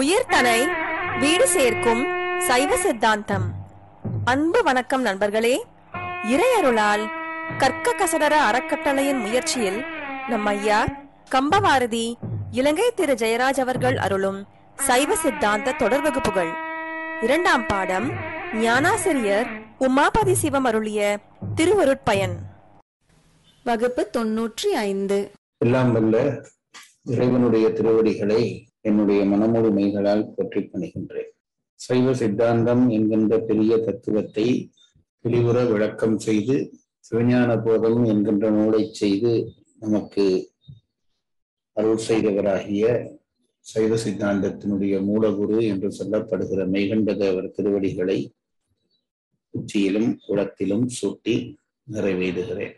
உயிர்தனை வீடு சேர்க்கும் சைவ சித்தாந்தம் அன்பு வணக்கம் நண்பர்களே இறையருளால் கற்க கசடர அறக்கட்டளையின் முயற்சியில் நம் ஐயா கம்பவாரதி இலங்கை திரு ஜெயராஜ் அவர்கள் அருளும் சைவ சித்தாந்த தொடர் வகுப்புகள் இரண்டாம் பாடம் ஞானாசிரியர் உமாபதி சிவம் அருளிய திருவருட்பயன் வகுப்பு தொன்னூற்றி ஐந்து எல்லாம் வல்ல இறைவனுடைய திருவடிகளை என்னுடைய மனமுழுமைகளால் போற்றி பணிகின்றேன் சைவ சித்தாந்தம் என்கின்ற பெரிய தத்துவத்தை தெளிவுற விளக்கம் செய்து சிவஞான போதம் என்கின்ற நூலை செய்து நமக்கு அருள் செய்தவராகிய சைவ சித்தாந்தத்தினுடைய மூலகுரு என்று சொல்லப்படுகிற மெய்கண்டதேவர் திருவடிகளை உச்சியிலும் குளத்திலும் சூட்டி நிறைவேறுகிறேன்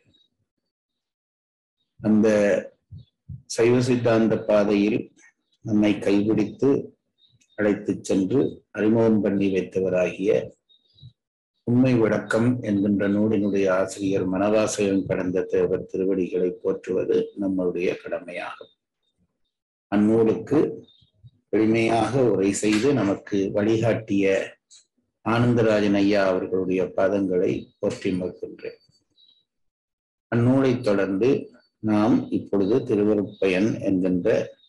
அந்த சைவ சித்தாந்த பாதையில் நம்மை கைபிடித்து அழைத்துச் சென்று அறிமுகம் பண்ணி வைத்தவராகிய உண்மை விளக்கம் என்கின்ற நூலினுடைய ஆசிரியர் மனவாசகம் கடந்த தேவர் திருவடிகளை போற்றுவது நம்முடைய கடமையாகும் அந்நூலுக்கு எளிமையாக உரை செய்து நமக்கு வழிகாட்டிய ஆனந்தராஜன் ஐயா அவர்களுடைய பாதங்களை போற்றி மறுக்கின்றேன் அந்நூலைத் தொடர்ந்து நாம் இப்பொழுது திருவருட்பயன் என்கின்ற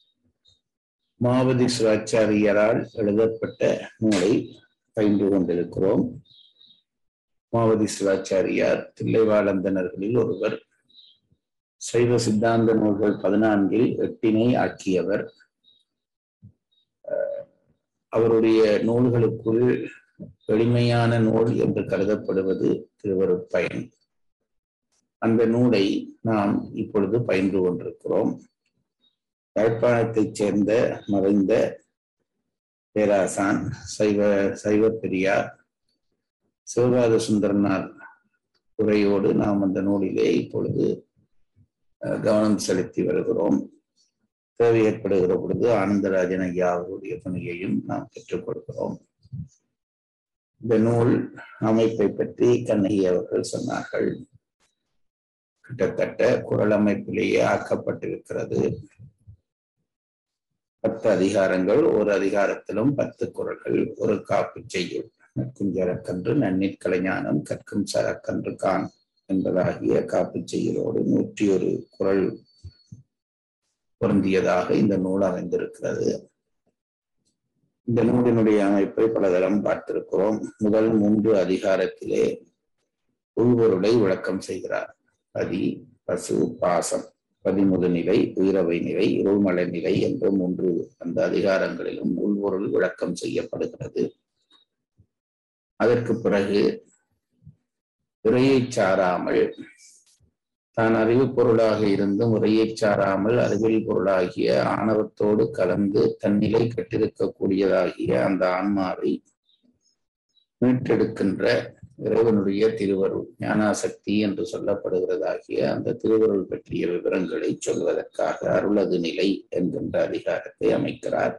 மாவதி சிவாச்சாரியரால் எழுதப்பட்ட நூலை பயின்று கொண்டிருக்கிறோம் மாவதி சிவாச்சாரியார் தில்லைவாழந்தனர்களில் ஒருவர் சைவ சித்தாந்த நூல்கள் பதினான்கில் எட்டினை ஆக்கியவர் அவருடைய நூல்களுக்குள் எளிமையான நூல் என்று கருதப்படுவது திருவருட்பயன் அந்த நூலை நாம் இப்பொழுது பயின்று கொண்டிருக்கிறோம் யாழ்ப்பாணத்தைச் சேர்ந்த மறைந்த பேராசான் சைவ சைவ பெரியார் சிவபாத சுந்தரனார் உரையோடு நாம் அந்த நூலிலே இப்பொழுது கவனம் செலுத்தி வருகிறோம் தேவை ஏற்படுகிற பொழுது ஆனந்தராஜன் ஐயா அவருடைய துணையையும் நாம் பெற்றுக்கொள்கிறோம் இந்த நூல் அமைப்பை பற்றி கண்ணகி அவர்கள் சொன்னார்கள் கிட்டத்தட்ட குரல் அமைப்பிலேயே ஆக்கப்பட்டிருக்கிறது பத்து அதிகாரங்கள் ஒரு அதிகாரத்திலும் பத்து குரல்கள் ஒரு காப்பு செய்யுள் நற்குஞ்சரக்கன்று நன்னீர் கலைஞானம் கற்கும் சரக்கன்று கான் என்பதாகிய காப்பு செய்யுளோடு நூற்றி ஒரு குரல் பொருந்தியதாக இந்த நூல் அமைந்திருக்கிறது இந்த நூலினுடைய அமைப்பை பலதரம் பார்த்திருக்கிறோம் முதல் மூன்று அதிகாரத்திலே உள்பொருளை விளக்கம் செய்கிறார் பதி பசு பாசம் பதிமுது நிலை உயிரவை நிலை இருள்மலை நிலை என்ற மூன்று அந்த அதிகாரங்களிலும் உள்பொருள் விளக்கம் செய்யப்படுகிறது அதற்கு பிறகு உரையை சாராமல் தான் அறிவு பொருளாக இருந்தும் உரையை சாராமல் அறிவியல் பொருளாகிய ஆணவத்தோடு கலந்து தன்னிலை கட்டிருக்கக்கூடியதாகிய அந்த ஆன்மாவை மீட்டெடுக்கின்ற இறைவனுடைய திருவருள் ஞானாசக்தி என்று சொல்லப்படுகிறதாகிய அந்த திருவருள் பற்றிய விவரங்களை சொல்வதற்காக அருளது நிலை என்கின்ற அதிகாரத்தை அமைக்கிறார்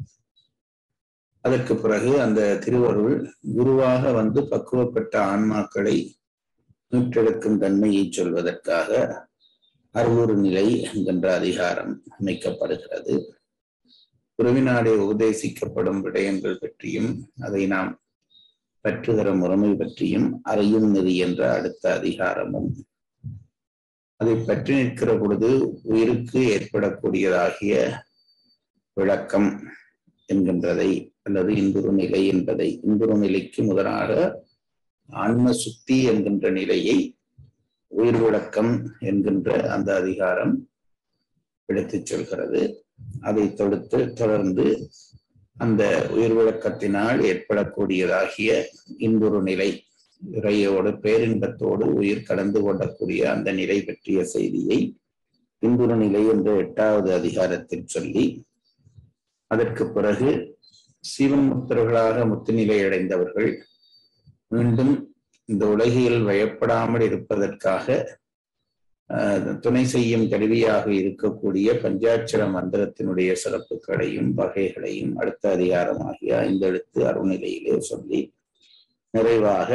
அதற்கு பிறகு அந்த திருவருள் குருவாக வந்து பக்குவப்பட்ட ஆன்மாக்களை மீட்டெடுக்கும் தன்மையை சொல்வதற்காக அறுவூறு நிலை என்கின்ற அதிகாரம் அமைக்கப்படுகிறது குருவினாலே உபதேசிக்கப்படும் விடயங்கள் பற்றியும் அதை நாம் பற்றுகிற முறைமை பற்றியும் அறியும் நெறி என்ற அடுத்த அதிகாரமும் அதை பற்றி நிற்கிற பொழுது உயிருக்கு ஏற்படக்கூடியதாகிய விளக்கம் என்கின்றதை அல்லது இந்துரு நிலை என்பதை இந்துரு நிலைக்கு முதலாக ஆன்ம சுத்தி என்கின்ற நிலையை உயிர் விளக்கம் என்கின்ற அந்த அதிகாரம் எடுத்துச் சொல்கிறது அதை தொடுத்து தொடர்ந்து அந்த உயிர் விளக்கத்தினால் ஏற்படக்கூடியதாகிய இன்புறு நிலை இறையோடு பேரின்பத்தோடு உயிர் கலந்து கொள்ளக்கூடிய அந்த நிலை பற்றிய செய்தியை இன்புறு நிலை என்ற எட்டாவது அதிகாரத்தில் சொல்லி அதற்கு பிறகு சிவன் முத்தர்களாக முத்துநிலை அடைந்தவர்கள் மீண்டும் இந்த உலகில் வயப்படாமல் இருப்பதற்காக துணை செய்யும் கருவியாக இருக்கக்கூடிய பஞ்சாட்சர மந்திரத்தினுடைய சிறப்புகளையும் வகைகளையும் அடுத்த அதிகாரமாகிய ஐந்தெழுத்து அருள்நிலையிலே சொல்லி நிறைவாக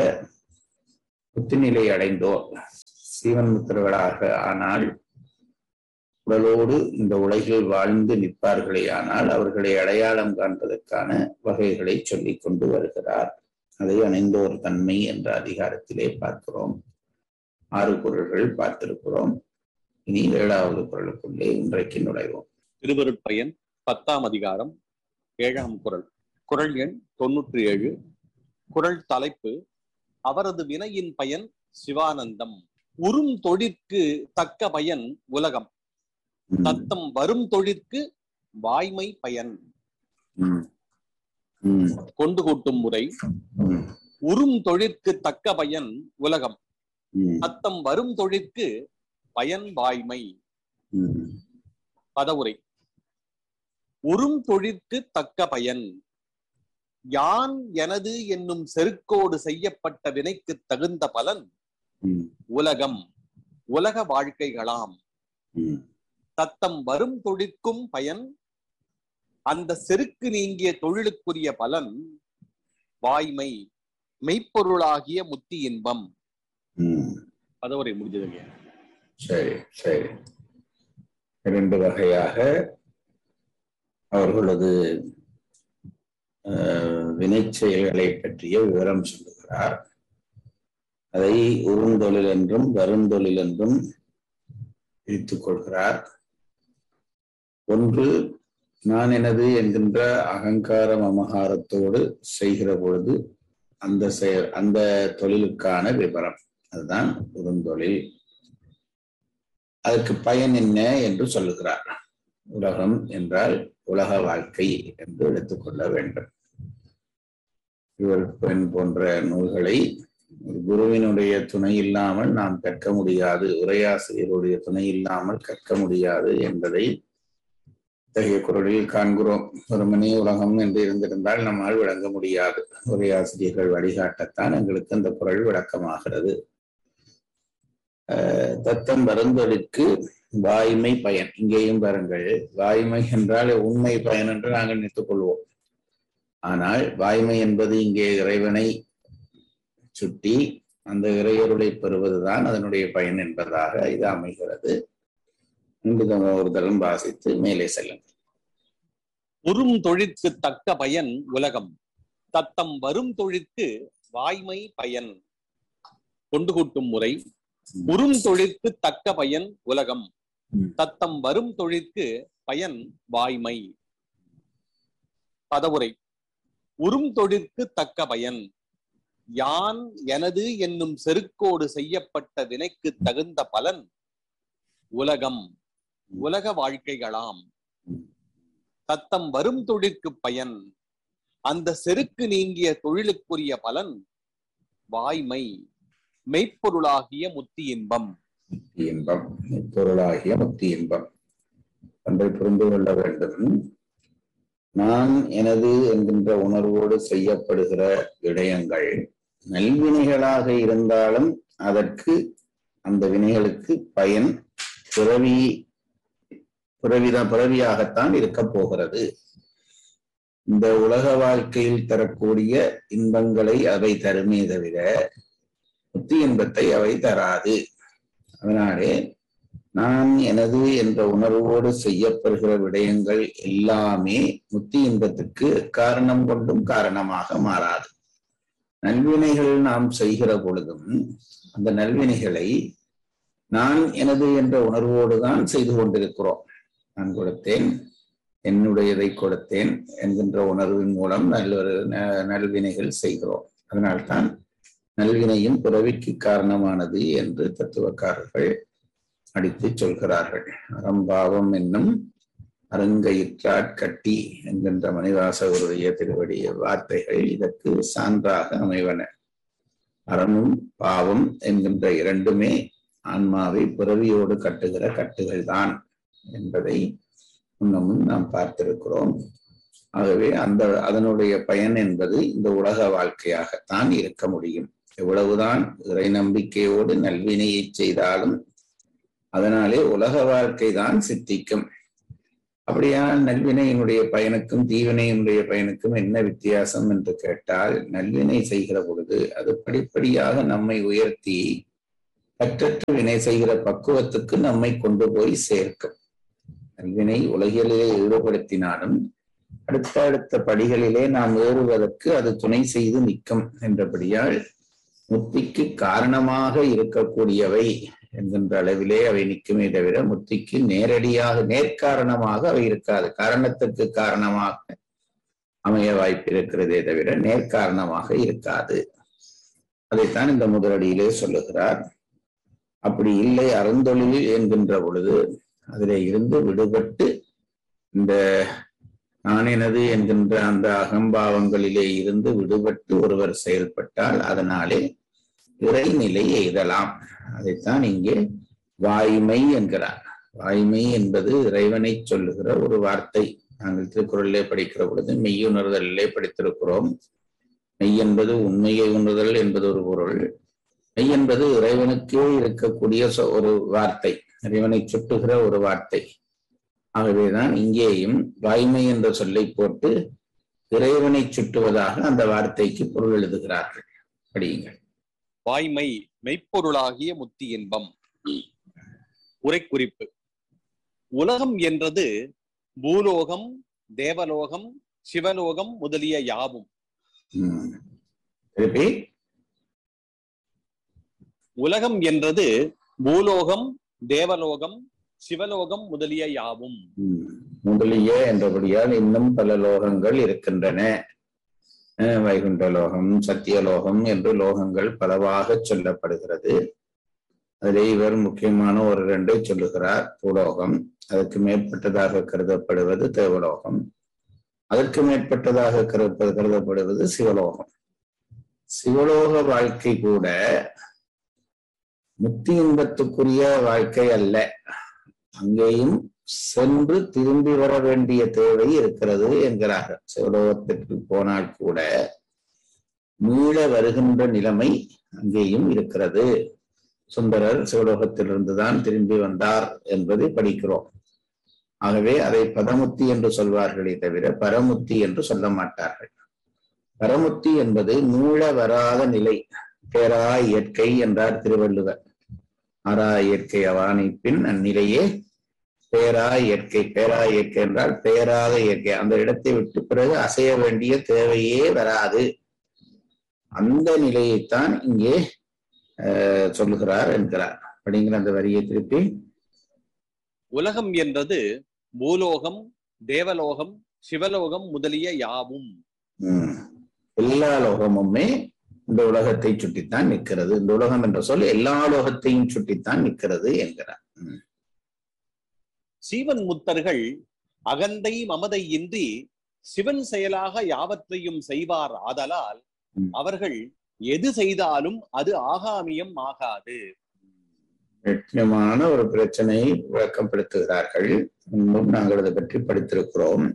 புத்துநிலை அடைந்தோர் சீவன் முத்திரர்களாக ஆனால் உடலோடு இந்த உலகில் வாழ்ந்து நிற்பார்களே ஆனால் அவர்களை அடையாளம் காண்பதற்கான வகைகளை சொல்லிக் கொண்டு வருகிறார் அதை அணைந்தோர் தன்மை என்ற அதிகாரத்திலே பார்க்கிறோம் ஆறு பொருள்கள் பார்த்திருக்கிறோம் இனி ஏழாவது குரலுக்குள்ளே இன்றைக்கு நுழைவோம் திருவருட்பயன் பத்தாம் அதிகாரம் ஏழாம் குரல் குரல் எண் தொன்னூற்றி ஏழு குரல் தலைப்பு அவரது வினையின் பயன் சிவானந்தம் உறும் தொழிற்கு தக்க பயன் உலகம் ம், தத்தம் வரும் தொழிற்கு வாய்மை பயன் ம், ம், கொண்டு கூட்டும் முறை ம், உறும் தொழிற்கு தக்க பயன் உலகம் ம், தத்தம் வரும் தொழிற்கு பயன் வாய்மை ம், பதவுரை உறும் தொழிற்கு தக்க பயன் யான் எனது என்னும் செருக்கோடு செய்யப்பட்ட வினைக்கு தகுந்த பலன் ம், உலகம் உலக வாழ்க்கைகளாம் ம், தத்தம் வரும் தொழிற்கும் பயன் அந்த செருக்கு நீங்கிய தொழிலுக்குரிய பலன் வாய்மை மெய்ப்பொருளாகிய முத்தி இன்பம் ம். பதவுரை முடிஞ்சதுங்க சரி சரி இரண்டு வகையாக அவர்களது அஹ், வினைச் செயல்களை பற்றிய விவரம் சொல்லுகிறார் அதை உருந்தொழில் என்றும் வருந்தொழில் என்றும் பிரித்துக் கொள்கிறார் ஒன்று நான் எனது என்கின்ற அகங்கார மமகாரத்தோடு செய்கிற பொழுது அந்த செயல் அந்த தொழிலுக்கான விவரம் அதுதான் உருந்தொழில் அதற்கு பயன் என்ன என்று சொல்லுகிறார் உலகம் என்றால் உலக வாழ்க்கை என்று எடுத்துக்கொள்ள வேண்டும் இவர் பெண் போன்ற நூல்களை ஒரு குருவினுடைய துணை இல்லாமல் நாம் கற்க முடியாது உரையாசிரியருடைய துணை இல்லாமல் கற்க முடியாது என்பதை இத்தகைய குரலில் காண்கிறோம் ஒருமனே உலகம் என்று இருந்திருந்தால் நம்மால் விளங்க முடியாது உரையாசிரியர்கள் வழிகாட்டத்தான் எங்களுக்கு அந்த குரல் விளக்கமாகிறது அஹ் தத்தம் வருந்தலுக்கு வாய்மை பயன் இங்கேயும் பாருங்கள் வாய்மை என்றால் உண்மை பயன் என்று நாங்கள் நினைத்துக் கொள்வோம் ஆனால் வாய்மை என்பது இங்கே இறைவனை சுட்டி அந்த இறையருளை பெறுவதுதான் அதனுடைய பயன் என்பதாக இது அமைகிறது இன்று நம்ம ஒரு தரம் வாசித்து மேலே செல்லுங்கள் உறும் தொழிற்கு தக்க பயன் உலகம் தத்தம் வரும் தொழிற்கு வாய்மை பயன் கொண்டு கூட்டும் முறை உறும் தொழிற்கு தக்க பயன் உலகம் ம். தத்தம் வரும் தொழிற்கு பயன் வாய்மை பதவுரை உறும் தொழிற்கு தக்க பயன் யான் எனது என்னும் செருக்கோடு செய்யப்பட்ட வினைக்கு தகுந்த பலன் உலகம் உலக வாழ்க்கைகளாம் தத்தம் வரும் தொழிற்கு பயன் அந்த செருக்கு நீங்கிய தொழிலுக்குரிய பலன் வாய்மை மெய்ப்பொருளாகிய முத்தி இன்பம் முக்தி இன்பம் பொருளாகிய முக்தி இன்பம் ஒன்றை புரிந்து கொள்ள வேண்டும் நான் எனது என்கின்ற உணர்வோடு செய்யப்படுகிற விடயங்கள் நல்வினைகளாக இருந்தாலும் அதற்கு அந்த வினைகளுக்கு பயன் பிறவி பிறவித பிறவியாகத்தான் இருக்க போகிறது இந்த உலக வாழ்க்கையில் தரக்கூடிய இன்பங்களை அவை தருமே தவிர முத்தி இன்பத்தை அவை தராது அதனாலே நான் எனது என்ற உணர்வோடு செய்யப்படுகிற விடயங்கள் எல்லாமே முத்தி இன்பத்துக்கு காரணம் கொண்டும் காரணமாக மாறாது நல்வினைகள் நாம் செய்கிற பொழுதும் அந்த நல்வினைகளை நான் எனது என்ற உணர்வோடு தான் செய்து கொண்டிருக்கிறோம் நான் கொடுத்தேன் என்னுடையதை கொடுத்தேன் என்கின்ற உணர்வின் மூலம் நல்லொரு ந- நல்வினைகள் செய்கிறோம் அதனால்தான் நல்வினையும் பிறவிக்கு காரணமானது என்று தத்துவக்காரர்கள் அடித்து சொல்கிறார்கள் அறம்பாவம் என்னும் அருங்கயிற்றாற் கட்டி என்கின்ற மணிவாசகருடைய திருவடிய வார்த்தைகள் இதற்கு சான்றாக அமைவன அறமும் பாவம் என்கின்ற இரண்டுமே ஆன்மாவை பிறவியோடு கட்டுகிற கட்டுகள் தான் என்பதை முன்னமும் நாம் பார்த்திருக்கிறோம் ஆகவே அந்த அதனுடைய பயன் என்பது இந்த உலக வாழ்க்கையாகத்தான் இருக்க முடியும் எவ்வளவுதான் இறை நம்பிக்கையோடு நல்வினையை செய்தாலும் அதனாலே உலக வாழ்க்கை தான் சித்திக்கும் அப்படியானால் நல்வினையினுடைய பயனுக்கும் தீவினையினுடைய பயனுக்கும் என்ன வித்தியாசம் என்று கேட்டால் நல்வினை செய்கிற பொழுது அது படிப்படியாக நம்மை உயர்த்தி பற்றற்று வினை செய்கிற பக்குவத்துக்கு நம்மை கொண்டு போய் சேர்க்கும் நல்வினை உலகிலே ஈடுபடுத்தினாலும் அடுத்த அடுத்த படிகளிலே நாம் ஏறுவதற்கு அது துணை செய்து நிற்கும் என்றபடியால் முத்திக்கு காரணமாக இருக்கக்கூடியவை என்கின்ற அளவிலே அவை நிற்குமே தவிர முத்திக்கு நேரடியாக நேர்காரணமாக அவை இருக்காது காரணத்துக்கு காரணமாக அமைய வாய்ப்பு இருக்கிறதே தவிர நேர்காரணமாக இருக்காது அதைத்தான் இந்த முதலடியிலே சொல்லுகிறார் அப்படி இல்லை அறந்தொழில் என்கின்ற பொழுது அதிலே இருந்து விடுபட்டு இந்த நான் எனது என்கின்ற அந்த அகம்பாவங்களிலே இருந்து விடுபட்டு ஒருவர் செயல்பட்டால் அதனாலே இறைநிலை எய்தலாம் அதைத்தான் இங்கே வாய்மை என்கிறார் வாய்மை என்பது இறைவனை சொல்லுகிற ஒரு வார்த்தை நாங்கள் திருக்குறளிலே படிக்கிற பொழுது மெய்யுணர்தலிலே படித்திருக்கிறோம் மெய் என்பது உண்மையை உணர்தல் என்பது ஒரு பொருள் மெய் என்பது இறைவனுக்கே இருக்கக்கூடிய சொ- ஒரு வார்த்தை இறைவனை சுட்டுகிற ஒரு வார்த்தை ஆகவேதான் இங்கேயும் வாய்மை என்ற சொல்லை போட்டு இறைவனை சுட்டுவதாக அந்த வார்த்தைக்கு பொருள் எழுதுகிறார்கள் படியுங்கள் வாய்மை மெய்ப்பொருளாகிய முத்தி இன்பம் உரைக்குறிப்பு உலகம் என்றது பூலோகம் தேவலோகம் சிவலோகம் முதலிய யாவும் உம். திருப்பி உலகம் என்றது பூலோகம் தேவலோகம் சிவலோகம் முதலிய யாவும் உம். முதலிய என்றபடியால் இன்னும் பல லோகங்கள் இருக்கின்றன அஹ் வைகுண்ட லோகம் சத்தியலோகம் என்று லோகங்கள் பலவாக சொல்லப்படுகிறது அதிலே இவர் முக்கியமான ஒரு ரெண்டை சொல்லுகிறார் பூலோகம் அதற்கு மேற்பட்டதாக கருதப்படுவது தேவலோகம் அதற்கு மேற்பட்டதாக கருத கருதப்படுவது சிவலோகம் சிவலோக வாழ்க்கை கூட முக்தி இன்பத்துக்குரிய வாழ்க்கை அல்ல அங்கேயும் சென்று திரும்பி வர வேண்டிய தேவை இருக்கிறது என்கிறார்கள் சிவலோகத்திற்கு போனால் கூட மீள வருகின்ற நிலைமை அங்கேயும் இருக்கிறது சுந்தரர் சிவலோகத்திலிருந்துதான் திரும்பி வந்தார் என்பதை படிக்கிறோம் ஆகவே அதை பதமுத்தி என்று சொல்வார்களே தவிர பரமுத்தி என்று சொல்ல மாட்டார்கள் பரமுத்தி என்பது மீள வராத நிலை பேரா இயற்கை என்றார் திருவள்ளுவர் ஆறா இயற்கை அவானை பின் அந்நிலையே பேரா இயற்கை பேரா இயற்கை என்றால் பேராத இயற்கை அந்த இடத்தை விட்டு பிறகு அசைய வேண்டிய தேவையே வராது அந்த நிலையைத்தான் இங்கே அஹ், சொல்லுகிறார் என்கிறார் அப்படிங்கிற அந்த வரியை திருப்பி உலகம் என்றது பூலோகம் தேவலோகம் சிவலோகம் முதலிய யாவும் உம், எல்லா லோகமுமே இந்த உலகத்தை சுட்டித்தான் நிற்கிறது இந்த உலகம் என்ற சொல் எல்லா லோகத்தையும் சுட்டித்தான் நிற்கிறது என்கிறார் உம். சீவன் முத்தர்கள் அகந்தை மமதை இன்றி சிவன் செயலாக யாவற்றையும் செய்வார் ஆதலால் ம். அவர்கள் எது செய்தாலும் அது ஆகாமியம் ஆகாது முக்கியமான ஒரு பிரச்சனையை விளக்கப்படுத்துகிறார்கள் முன்பும் நாங்கள் அதை பற்றி படித்திருக்கிறோம்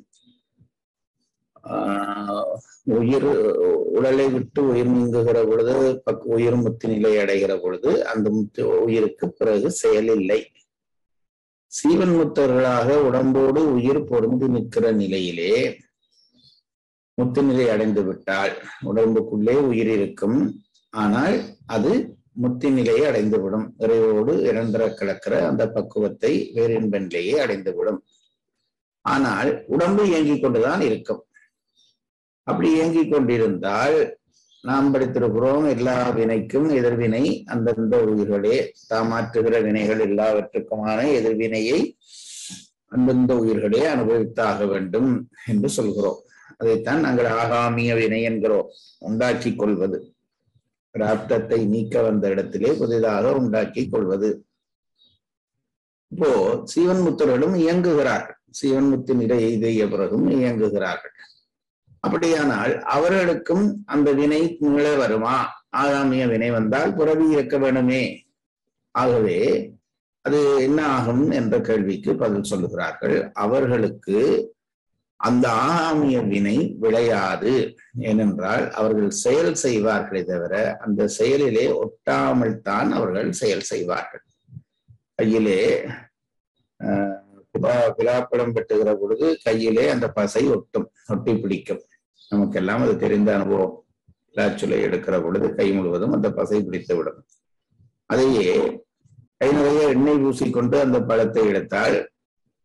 ஆஹ் உயிர் உடலை விட்டு உயிர் நீங்குகிற பொழுது பக் உயிர் முத்து நிலை அடைகிற பொழுது அந்த முத்து உயிருக்கு பிறகு செயல் இல்லை சீவன் முத்தர்களாக உடம்போடு உயிர் பொருந்தி நிற்கிற நிலையிலே முத்து நிலை அடைந்து விட்டால் உடம்புக்குள்ளே உயிர் இருக்கும் ஆனால் அது முத்தி நிலையை அடைந்துவிடும் இறைவோடு இரண்டர கலக்கிற அந்த பக்குவத்தை வேறின்ப நிலையை அடைந்துவிடும் ஆனால் உடம்பு இயங்கிக் கொண்டுதான் இருக்கும் அப்படி இயங்கிக் கொண்டிருந்தால் நாம் படித்திருக்கிறோம் எல்லா வினைக்கும் எதிர்வினை அந்தந்த உயிர்களே தாமாற்றுகிற வினைகள் எல்லாவற்றுக்குமான எதிர்வினையை அந்தந்த உயிர்களே அனுபவித்தாக வேண்டும் என்று சொல்கிறோம் அதைத்தான் நாங்கள் ஆகாமிய வினை என்கிறோம் உண்டாக்கிக் கொள்வது பிராப்தத்தை நீக்க வந்த இடத்திலே புதிதாக உண்டாக்கி கொள்வது இப்போ சீவன் முத்தர்களும் இயங்குகிறார்கள் சீவன் முத்து நிலை எய்திய பிறகும் இயங்குகிறார்கள் அப்படியானால் அவர்களுக்கும் அந்த வினை மீள வருமா ஆகாமிய வினை வந்தால் புறவி இருக்க வேணுமே ஆகவே அது என்ன ஆகும் என்ற கேள்விக்கு பதில் சொல்லுகிறார்கள் அவர்களுக்கு அந்த ஆகாமிய வினை விளையாது ஏனென்றால் அவர்கள் செயல் செய்வார்களே தவிர அந்த செயலிலே ஒட்டாமல் தான் அவர்கள் செயல் செய்வார்கள் கையிலே ஆஹ், பிலா- பிலாப்பழம் வெட்டுகிற பொழுது கையிலே அந்த பசை ஒட்டும் ஒட்டி பிடிக்கும் நமக்கெல்லாம் அது தெரிந்த அனுபவம் பிலாச்சுலை எடுக்கிற பொழுது கை முழுவதும் அந்த பசை பிடித்து விடும் அதையே கை நிறைய எண்ணெய் பூசிக்கொண்டு அந்த பழத்தை எடுத்தால்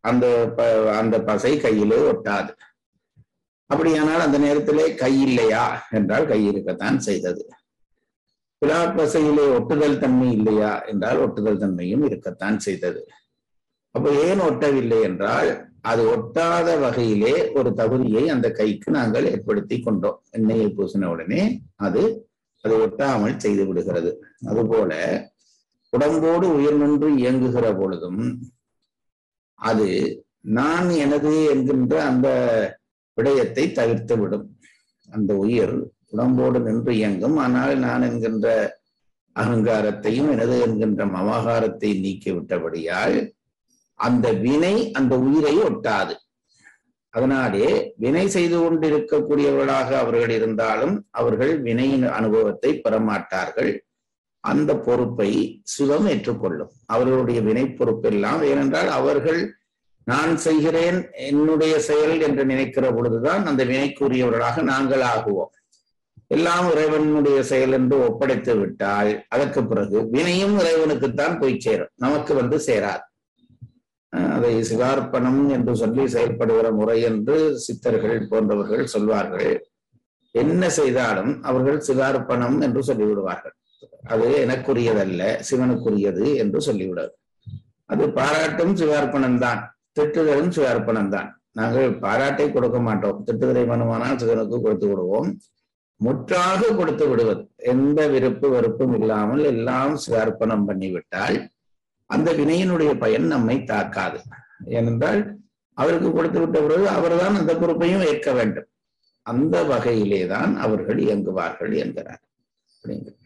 அந்த ப- அந்த பசை கையிலே ஒட்டாது அப்படியானால் அந்த நேரத்திலே கை இல்லையா என்றால் கை இருக்கத்தான் செய்தது பிளாட் பசையிலே ஒட்டுதல் தன்மை இல்லையா என்றால் ஒட்டுதல் தன்மையும் இருக்கத்தான் செய்தது அப்ப ஏன் ஒட்டவில்லை என்றால் அது ஒட்டாத வகையிலே ஒரு தகுதியை அந்த கைக்கு நாங்கள் ஏற்படுத்தி கொண்டோம் எண்ணெயை பூசின உடனே அது அது ஒட்டாமல் செய்து விடுகிறது அதுபோல உடம்போடு உயிர் நின்று இயங்குகிற பொழுதும் அது நான் எனது என்கின்ற அந்த விடயத்தை தவிர்த்து விடும் அந்த உயிர் உடம்போடு நின்று இயங்கும் ஆனால் நான் என்கின்ற அகங்காரத்தையும் எனது என்கின்ற மமகாரத்தை நீக்கி விட்டபடியால் அந்த வினை அந்த உயிரை ஒட்டாது அதனாலே வினை செய்து கொண்டிருக்கக்கூடியவர்களாக அவர்கள் இருந்தாலும் அவர்கள் வினையின் அனுபவத்தை பெறமாட்டார்கள் அந்த பொறுப்பை சிவம் ஏற்றுக்கொள்ளும் அவர்களுடைய வினை பொறுப்பெல்லாம் ஏனென்றால் அவர்கள் நான் செய்கிறேன் என்னுடைய செயல் என்று நினைக்கிற பொழுதுதான் அந்த வினைக்குரியவர்களாக நாங்கள் ஆகுவோம் எல்லாம் இறைவனுடைய செயல் என்று ஒப்படைத்து விட்டால் அதற்கு பிறகு வினையும் இறைவனுக்குத்தான் போய் சேரும் நமக்கு வந்து சேராது அஹ் அதை சிகார்ப்பணம் என்று சொல்லி செயல்படுகிற முறை என்று சித்தர்கள் போன்றவர்கள் சொல்வார்கள் என்ன செய்தாலும் அவர்கள் சிகார்ப்பணம் என்று சொல்லிவிடுவார்கள் அது எனக்குரியதல்ல சிவனுக்குரியது என்று சொல்லிவிடார் அது பாராட்டும் சிவார்ப்பணம் தான் திட்டுதலும் சிவார்ப்பணம் தான் நாங்கள் பாராட்டை கொடுக்க மாட்டோம் திட்டுதலை வேணுமானால் சிவனுக்கு கொடுத்து விடுவோம் முற்றாக கொடுத்து விடுவது எந்த விருப்பு வெறுப்பும் இல்லாமல் எல்லாம் சிவார்ப்பணம் பண்ணிவிட்டால் அந்த வினையினுடைய பயன் நம்மை தாக்காது ஏனென்றால் அவருக்கு கொடுத்து விட்ட பிறகு அவர்தான் அந்த பொறுப்பையும் ஏற்க வேண்டும் அந்த வகையிலே தான் அவர்கள் இயங்குவார்கள் என்கிறார் அப்படிங்கிற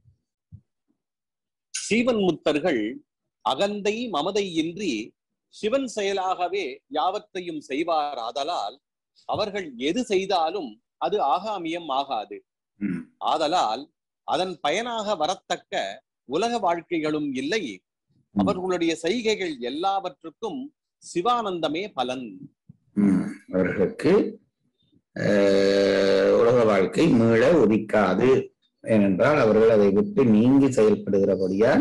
சீவன் முத்தர்கள் அகந்தை மமதை இன்றி சிவன் செயலாகவே யாவற்றையும் செய்வார் ஆதலால் அவர்கள் எது செய்தாலும் அது ஆகாமியம் ஆகாது ம், ஆதலால் அதன் பயனாக வரத்தக்க உலக வாழ்க்கைகளும் இல்லை ம், அவர்களுடைய செய்கைகள் எல்லாவற்றுக்கும் சிவானந்தமே பலன் ம். அவர்களுக்கு அஹ், உலக வாழ்க்கை மீள உதிக்காது ஏனென்றால் அவர்கள் அதை விட்டு நீங்கி செயல்படுகிறபடியால்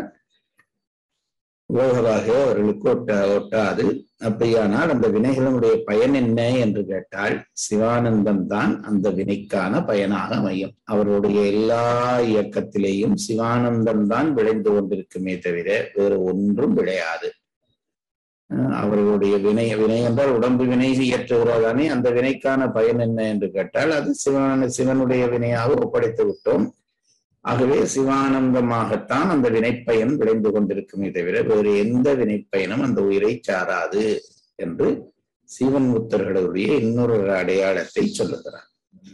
உலகமாக அவர்களுக்கு ஒட்ட ஒட்டாது அப்படியானால் அந்த வினைகளினுடைய பயன் என்ன என்று கேட்டால் சிவானந்தம் தான் அந்த வினைக்கான பயனாக அமையும் அவருடைய எல்லா இயக்கத்திலேயும் சிவானந்தம் தான் விளைந்து கொண்டிருக்குமே தவிர வேறு ஒன்றும் விளையாது அஹ் அவர்களுடைய வினை வினை என்றால் உடம்பு வினை இயற்றுகிறதானே அந்த வினைக்கான பயன் என்ன என்று கேட்டால் அது சிவான சிவனுடைய வினையாக ஒப்படைத்து விட்டோம் ஆகவே சிவானந்தமாகத்தான் அந்த வினைப்பயன் விளைந்து கொண்டிருக்குமே தவிர வேறு எந்த வினைப்பயனும் அந்த உயிரை சாராது என்று சிவன் முத்தர்களுடைய இன்னொரு அடையாளத்தை சொல்லுகிறார்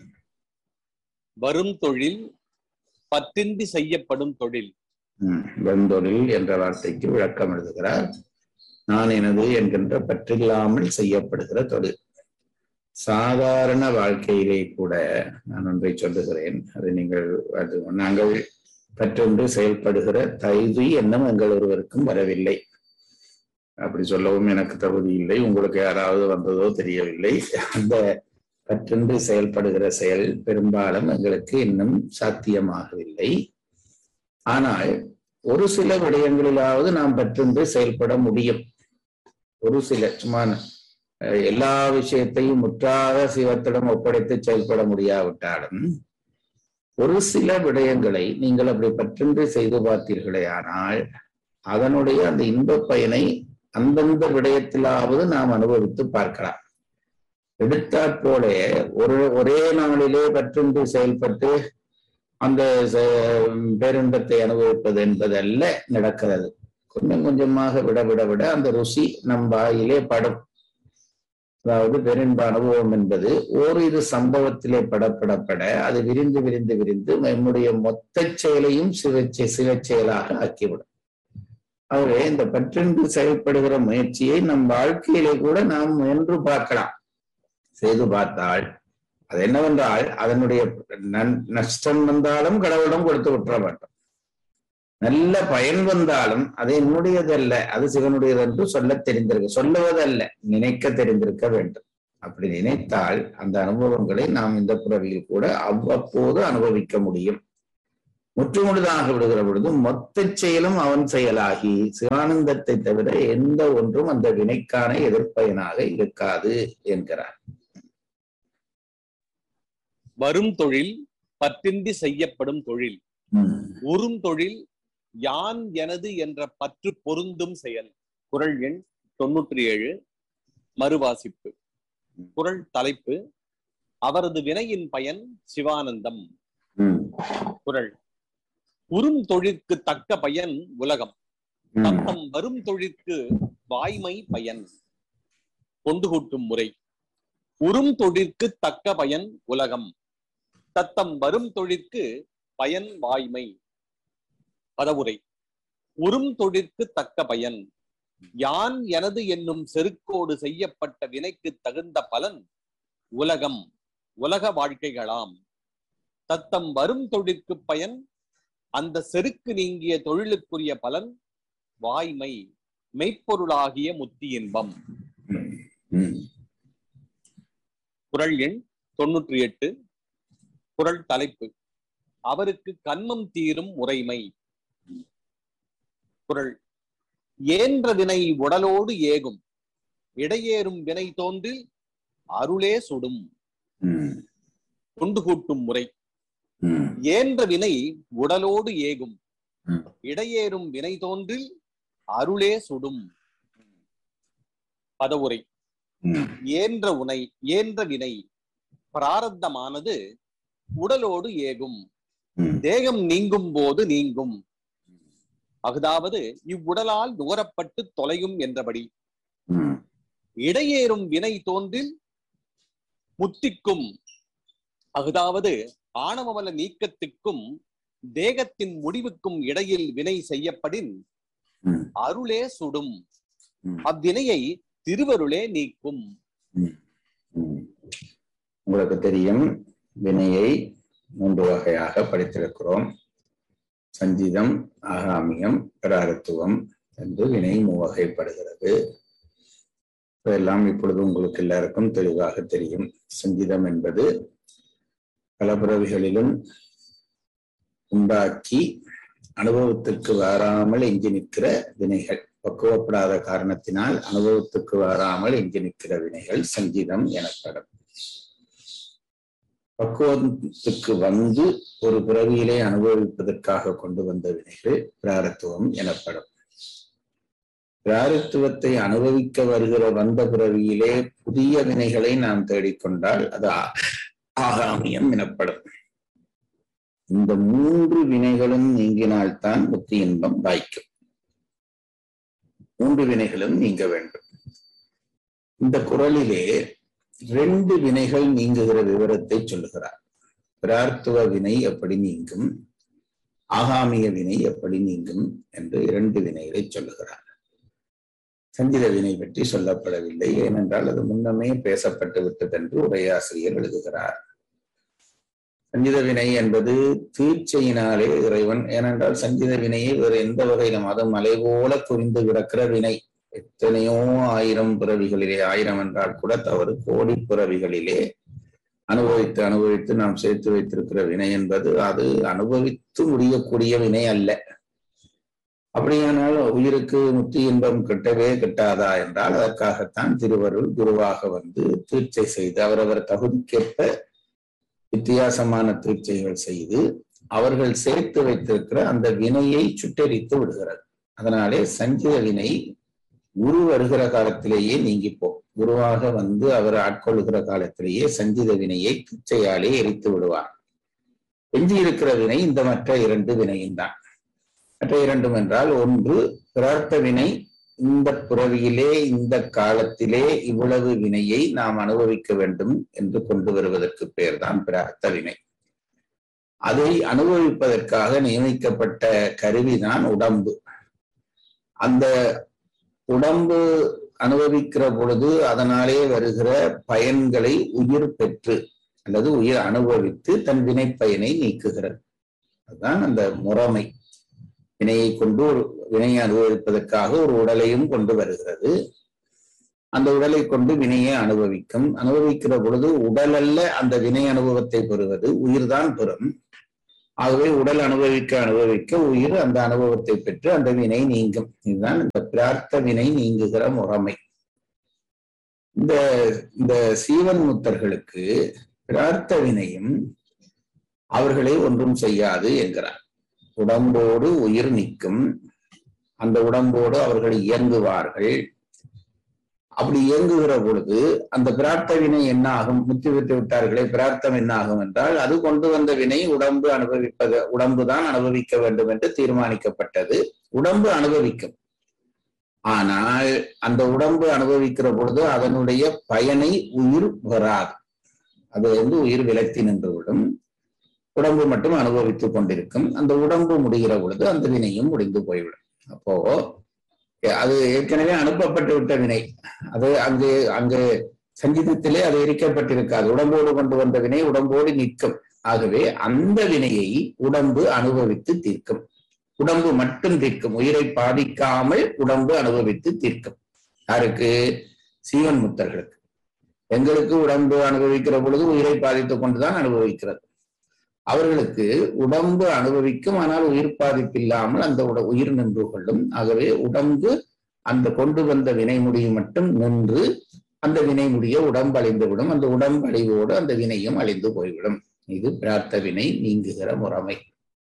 வரும் தொழில் பற்றின்றி செய்யப்படும் தொழில் உம் வெந்தொழில் என்ற வார்த்தைக்கு விளக்கம் எழுதுகிறார் நான் எனது என்கின்ற பற்றில்லாமல் செய்யப்படுகிற தொழில் சாதாரண வாழ்க்கையிலே கூட நான் ஒன்றை சொல்லுகிறேன் அது நீங்கள் அது நாங்கள் பற்றொன்று செயல்படுகிற தகுதி என்னும் எங்கள் ஒருவருக்கும் வரவில்லை அப்படி சொல்லவும் எனக்கு தகுதி இல்லை உங்களுக்கு யாராவது வந்ததோ தெரியவில்லை அந்த பற்றென்று செயல்படுகிற செயல் பெரும்பாலும் எங்களுக்கு இன்னும் சாத்தியமாகவில்லை ஆனால் ஒரு சில விடயங்களிலாவது நாம் பற்றென்று செயல்பட முடியும் ஒரு சில சும்மா அஹ், எல்லா விஷயத்தையும் முற்றாக சிவத்திடம் ஒப்படைத்து செயல்பட முடியாவிட்டாலும் ஒரு சில விடயங்களை நீங்கள் அப்படி பற்றென்று செய்து பார்த்தீர்களே ஆனால் அதனுடைய அந்த இன்பப் பயனை அந்தந்த விடயத்திலாவது நாம் அனுபவித்து பார்க்கலாம் எடுத்தாற் போல ஒரு ஒரே நாளிலே பற்றென்று செயல்பட்டு அந்த ச- பேரின்பத்தை அனுபவிப்பது என்பதல்ல நடக்கிறது கொஞ்சம் கொஞ்சமாக விட விட விட அந்த ருசி நம் வாயிலே படும் அதாவது பெரின்ப அனுபவம் என்பது ஓரிரு சம்பவத்திலே படப்படப்பட அது விரிந்து விரிந்து விரிந்து நம்முடைய மொத்த செயலையும் சிவச்செ சிவச் செயலாக ஆக்கிவிடும் ஆகவே இந்த பற்றென்று செயல்படுகிற முயற்சியை நம் வாழ்க்கையிலே கூட நாம் முயன்று பார்க்கலாம் செய்து பார்த்தால் அது என்னவென்றால் அதனுடைய நன்- நஷ்டம் வந்தாலும் கடவுளிடம் கொடுத்து விட்டுற மாட்டோம் நல்ல பயன் வந்தாலும் அது என்னுடையதல்ல அது சிவனுடையது என்று சொல்ல தெரிந்திருக்க சொல்லுவதல்ல நினைக்க தெரிந்திருக்க வேண்டும் அப்படி நினைத்தால் அந்த அனுபவங்களை நாம் இந்த பிறவியில் கூட அவ்வப்போது அனுபவிக்க முடியும் முற்றுமுழுதாக விடுகிற பொழுது மொத்த செயலும் அவன் செயலாகி சிவானந்தத்தை தவிர எந்த ஒன்றும் அந்த வினைக்கான எதிர்ப்பயனாக இருக்காது என்கிறார் வரும் தொழில் பற்றின்றி செய்யப்படும் தொழில் உம். உறும் தொழில் யான் எனது என்ற பற்று பொருந்தும் செயல் குறள் எண் தொன்னூற்றி ஏழு மறுவாசிப்பு குறள் தலைப்பு அவரது வினையின் பயன் சிவானந்தம் உம். குறள் உறும் தொழிற்கு தக்க பயன் உலகம் உம். தத்தம் வரும் தொழிற்கு வாய்மை பயன் கொண்டு கூட்டும் முறை உறும் தொழிற்கு தக்க பயன் உலகம் தத்தம் வரும் தொழிற்கு பயன் வாய்மை பதவுரை உறும் தொழிற்கு தக்க பயன் யான் எனது என்னும் செருக்கோடு செய்யப்பட்ட வினைக்கு தகுந்த பலன் உலகம் உலக வாழ்க்கைகளாம் தத்தம் வரும் தொழிற்கு பயன் அந்த செருக்கு நீங்கிய தொழிலுக்குரிய பலன் வாய்மை மெய்ப்பொருளாகிய முத்தி இன்பம் உம். குறள் எண் தொன்னூற்றி எட்டு குறள் தலைப்பு அவருக்கு கன்மம் தீரும் முறைமை குறள் ஏன்ற வினை உடலோடு ஏகும் இடையேறும் வினை தோன்றில் அருளே சுடும் உம். கொண்டு கூட்டும் முறை உம். ஏன்ற வினை உடலோடு ஏகும் ம். இடையேறும் வினை தோன்றில் அருளே சுடும் பதவுரை உம். ஏன்ற உனை ஏன்ற வினை பிராரத்தமானது உடலோடு ஏகும் உம். தேகம் நீங்கும் போது நீங்கும் அஃதாவது இவ்வுடலால் நுகரப்பட்டு தொலையும் என்றபடி உம். இடையேறும் வினை தோன்றில் முத்திக்கும் அஃதாவது ஆணவமல நீக்கத்துக்கும் தேகத்தின் முடிவுக்கும் இடையில் வினை செய்யப்படின் உம். அருளே சுடும் உம். அவ்வினையை திருவருளே நீக்கும் உம். உங்களுக்கு தெரியும் வினையை மூன்று வகையாக படித்திருக்கிறோம் சஞ்சிதம் ஆகாமியம் பிராரத்துவம் என்று வினை மூவகைப்படுகிறது இதெல்லாம் இப்பொழுது உங்களுக்கு எல்லாருக்கும் தெளிவாக தெரியும் சஞ்சிதம் என்பது பல பிறவிகளிலும் உண்டாக்கி அனுபவத்திற்கு வராமல் எஞ்சி நிற்கிற வினைகள் பக்குவப்படாத காரணத்தினால் அனுபவத்துக்கு வராமல் எஞ்சி நிற்கிற வினைகள் சங்கீதம் எனப்படும் பக்குவத்துக்கு வந்து ஒரு பிறவியிலே அனுபவிப்பதற்காக கொண்டு வந்த வினைகள் பிராரத்துவம் எனப்படும் பிராரத்துவத்தை அனுபவிக்க வருகிற வந்த பிறவியிலே புதிய வினைகளை நாம் தேடிக்கொண்டால் அது ஆ- ஆகாமியம் எனப்படும் இந்த மூன்று வினைகளும் நீங்கினால்தான் முக்தி இன்பம் வாய்க்கும் மூன்று வினைகளும் நீங்க வேண்டும் இந்த குரலிலே ரெண்டு வினைகள் நீங்குகிற விவரத்தை சொல்லுகிறார் பிரார்த்துவ வினை எப்படி நீங்கும் ஆகாமிய வினை எப்படி நீங்கும் என்று இரண்டு வினைகளை சொல்லுகிறார் சஞ்சித வினை பற்றி சொல்லப்படவில்லை ஏனென்றால் அது முன்னமே பேசப்பட்டு விட்டது என்று உரையாசிரியர் எழுதுகிறார் சஞ்சித வினை என்பது தீட்சையினாலே இறைவன் ஏனென்றால் சஞ்சித வினையை வேறு எந்த வகையிலும் அது மலை போல குறிந்து கிடக்கிற வினை எத்தனையோ ஆயிரம் பிறவிகளிலே ஆயிரம் என்றால் கூட தவறு கோடி பிறவிகளிலே அனுபவித்து அனுபவித்து நாம் சேர்த்து வைத்திருக்கிற வினை என்பது அது அனுபவித்து முடியக்கூடிய வினை அல்ல அப்படியானால் உயிருக்கு முக்தி இன்பம் கிட்டவே கிட்டாதா என்றால் அதற்காகத்தான் திருவருள் குருவாக வந்து தீட்சை செய்து அவரவர் தகுதிக்கேற்ப வித்தியாசமான தீட்சைகள் செய்து அவர்கள் சேர்த்து வைத்திருக்கிற அந்த வினையை சுட்டெரித்து விடுகிறது அதனாலே சஞ்சித வினை குரு வருகிற காலத்திலேயே நீங்கிப்போ குருவாக வந்து அவர் ஆட்கொள்ளுகிற காலத்திலேயே சஞ்சித வினையை பிச்சையாலே எரித்து விடுவார் எஞ்சி இருக்கிற வினை இந்த மற்ற இரண்டு வினையும் தான் மற்ற இரண்டும் என்றால் ஒன்று பிரார்த்த வினை இந்த புறவியிலே இந்த காலத்திலே இவ்வளவு வினையை நாம் அனுபவிக்க வேண்டும் என்று கொண்டு வருவதற்கு பேர்தான் பிரார்த்த வினை அதை அனுபவிப்பதற்காக நியமிக்கப்பட்ட கருவிதான் உடம்பு அந்த உடம்பு அனுபவிக்கிற பொழுது அதனாலே வருகிற பயன்களை உயிர் பெற்று அல்லது உயிர் அனுபவித்து தன் வினை பயனை நீக்குகிறது அதுதான் அந்த முறைமை வினையை கொண்டு ஒரு வினையை அனுபவிப்பதற்காக ஒரு உடலையும் கொண்டு வருகிறது அந்த உடலை கொண்டு வினையை அனுபவிக்கும் அனுபவிக்கிற பொழுது உடல் அல்ல அந்த வினை அனுபவத்தை பெறுவது உயிர்தான் பெறும் ஆகவே உடல் அனுபவிக்க அனுபவிக்க உயிர் அந்த அனுபவத்தை பெற்று அந்த வினை நீங்கும் இதுதான் இந்த பிரார்த்த வினை நீங்குகிற முறைமை இந்த இந்த சீவன் முத்தர்களுக்கு பிரார்த்த வினையும் அவர்களை ஒன்றும் செய்யாது என்கிறார் உடம்போடு உயிர் நிற்கும் அந்த உடம்போடு அவர்கள் இயங்குவார்கள் அப்படி இயங்குகிற பொழுது அந்த பிரார்த்த வினை என்ன ஆகும் முத்தி விட்டு விட்டார்களே பிரார்த்தம் என்ன ஆகும் என்றால் அது கொண்டு வந்த வினை உடம்பு அனுபவிப்பது உடம்பு தான் அனுபவிக்க வேண்டும் என்று தீர்மானிக்கப்பட்டது உடம்பு அனுபவிக்கும் ஆனால் அந்த உடம்பு அனுபவிக்கிற பொழுது அதனுடைய பயனை உயிர் வராது அது வந்து உயிர் விலத்தி நின்றுவிடும் உடம்பு மட்டும் அனுபவித்துக் கொண்டிருக்கும் அந்த உடம்பு முடிகிற பொழுது அந்த வினையும் முடிந்து போய்விடும் அப்போ அது ஏற்கனவே அனுப்பப்பட்டு விட்ட வினை அது அங்கு அங்கு சங்கீதத்திலே அது எரிக்கப்பட்டிருக்காது உடம்போடு கொண்டு வந்த வினை உடம்போடு நிற்கும் ஆகவே அந்த வினையை உடம்பு அனுபவித்து தீர்க்கும் உடம்பு மட்டும் தீர்க்கும் உயிரை பாதிக்காமல் உடம்பு அனுபவித்து தீர்க்கும் யாருக்கு சீவன் முத்தர்களுக்கு எங்களுக்கு உடம்பு அனுபவிக்கிற பொழுது உயிரை பாதித்துக் கொண்டுதான் அனுபவிக்கிறது அவர்களுக்கு உடம்பு அனுபவிக்கும் ஆனால் உயிர் பாதிப்பு இல்லாமல் அந்த உட உயிர் நின்று கொள்ளும் ஆகவே உடம்பு அந்த கொண்டு வந்த வினை முடிவு மட்டும் நின்று அந்த வினை முடிய உடம்பு அழிந்துவிடும் அந்த உடம்பு அழிவோடு அந்த வினையும் அழிந்து போய்விடும் இது பிரார்த்த வினை நீங்குகிற முறைமை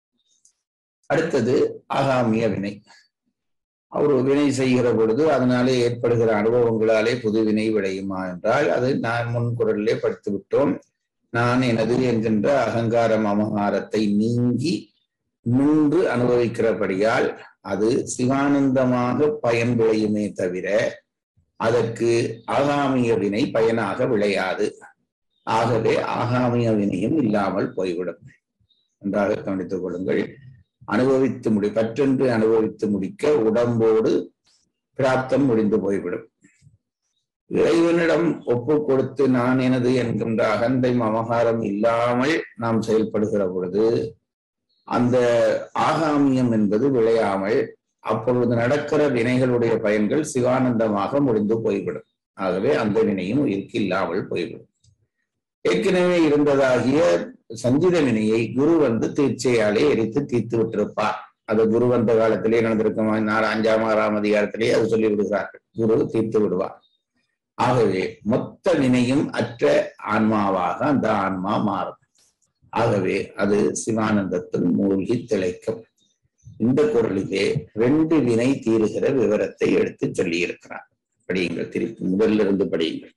அடுத்தது ஆகாமிய வினை அவர் வினை செய்கிற பொழுது அதனாலே ஏற்படுகிற அனுபவங்களாலே புது வினை விளையுமா என்றால் அது நான் முன் குரலிலே படித்து விட்டோம் நான் எனது என்கின்ற அகங்காரம் அமகாரத்தை நீங்கி நின்று அனுபவிக்கிறபடியால் அது சிவானந்தமாக பயன் விளையுமே தவிர அதற்கு ஆகாமிய வினை பயனாக விளையாது ஆகவே ஆகாமிய வினையும் இல்லாமல் போய்விடும் நன்றாக கவனித்துக் கொள்ளுங்கள் அனுபவித்து முடி பற்றென்று அனுபவித்து முடிக்க உடம்போடு பிராப்தம் முடிந்து போய்விடும் இறைவனிடம் ஒப்பு கொடுத்து நான் எனது என்கின்ற அகந்தை மமகாரம் இல்லாமல் நாம் செயல்படுகிற பொழுது அந்த ஆகாமியம் என்பது விளையாமல் அப்பொழுது நடக்கிற வினைகளுடைய பயன்கள் சிவானந்தமாக முடிந்து போய்விடும் ஆகவே அந்த வினையும் உயிருக்கு இல்லாமல் போய்விடும் ஏற்கனவே இருந்ததாகிய சஞ்சித வினையை குரு வந்து தீட்சையாலே எரித்து தீர்த்து விட்டிருப்பார் அது குரு வந்த காலத்திலே நடந்திருக்கும் நாலு அஞ்சாம் ஆறாம் அதிகாரத்திலேயே அது சொல்லி விடுகிறார்கள் குரு தீர்த்து விடுவார் ஆகவே மொத்த வினையும் அற்ற ஆன்மாவாக அந்த ஆன்மா மாறும் ஆகவே அது சிவானந்தத்தில் மூழ்கி திளைக்கும் இந்த குரலிலே ரெண்டு வினை தீருகிற விவரத்தை எடுத்து சொல்லி இருக்கிறார் படியுங்கள் திருப்பி முதல்ல இருந்து படியுங்கள்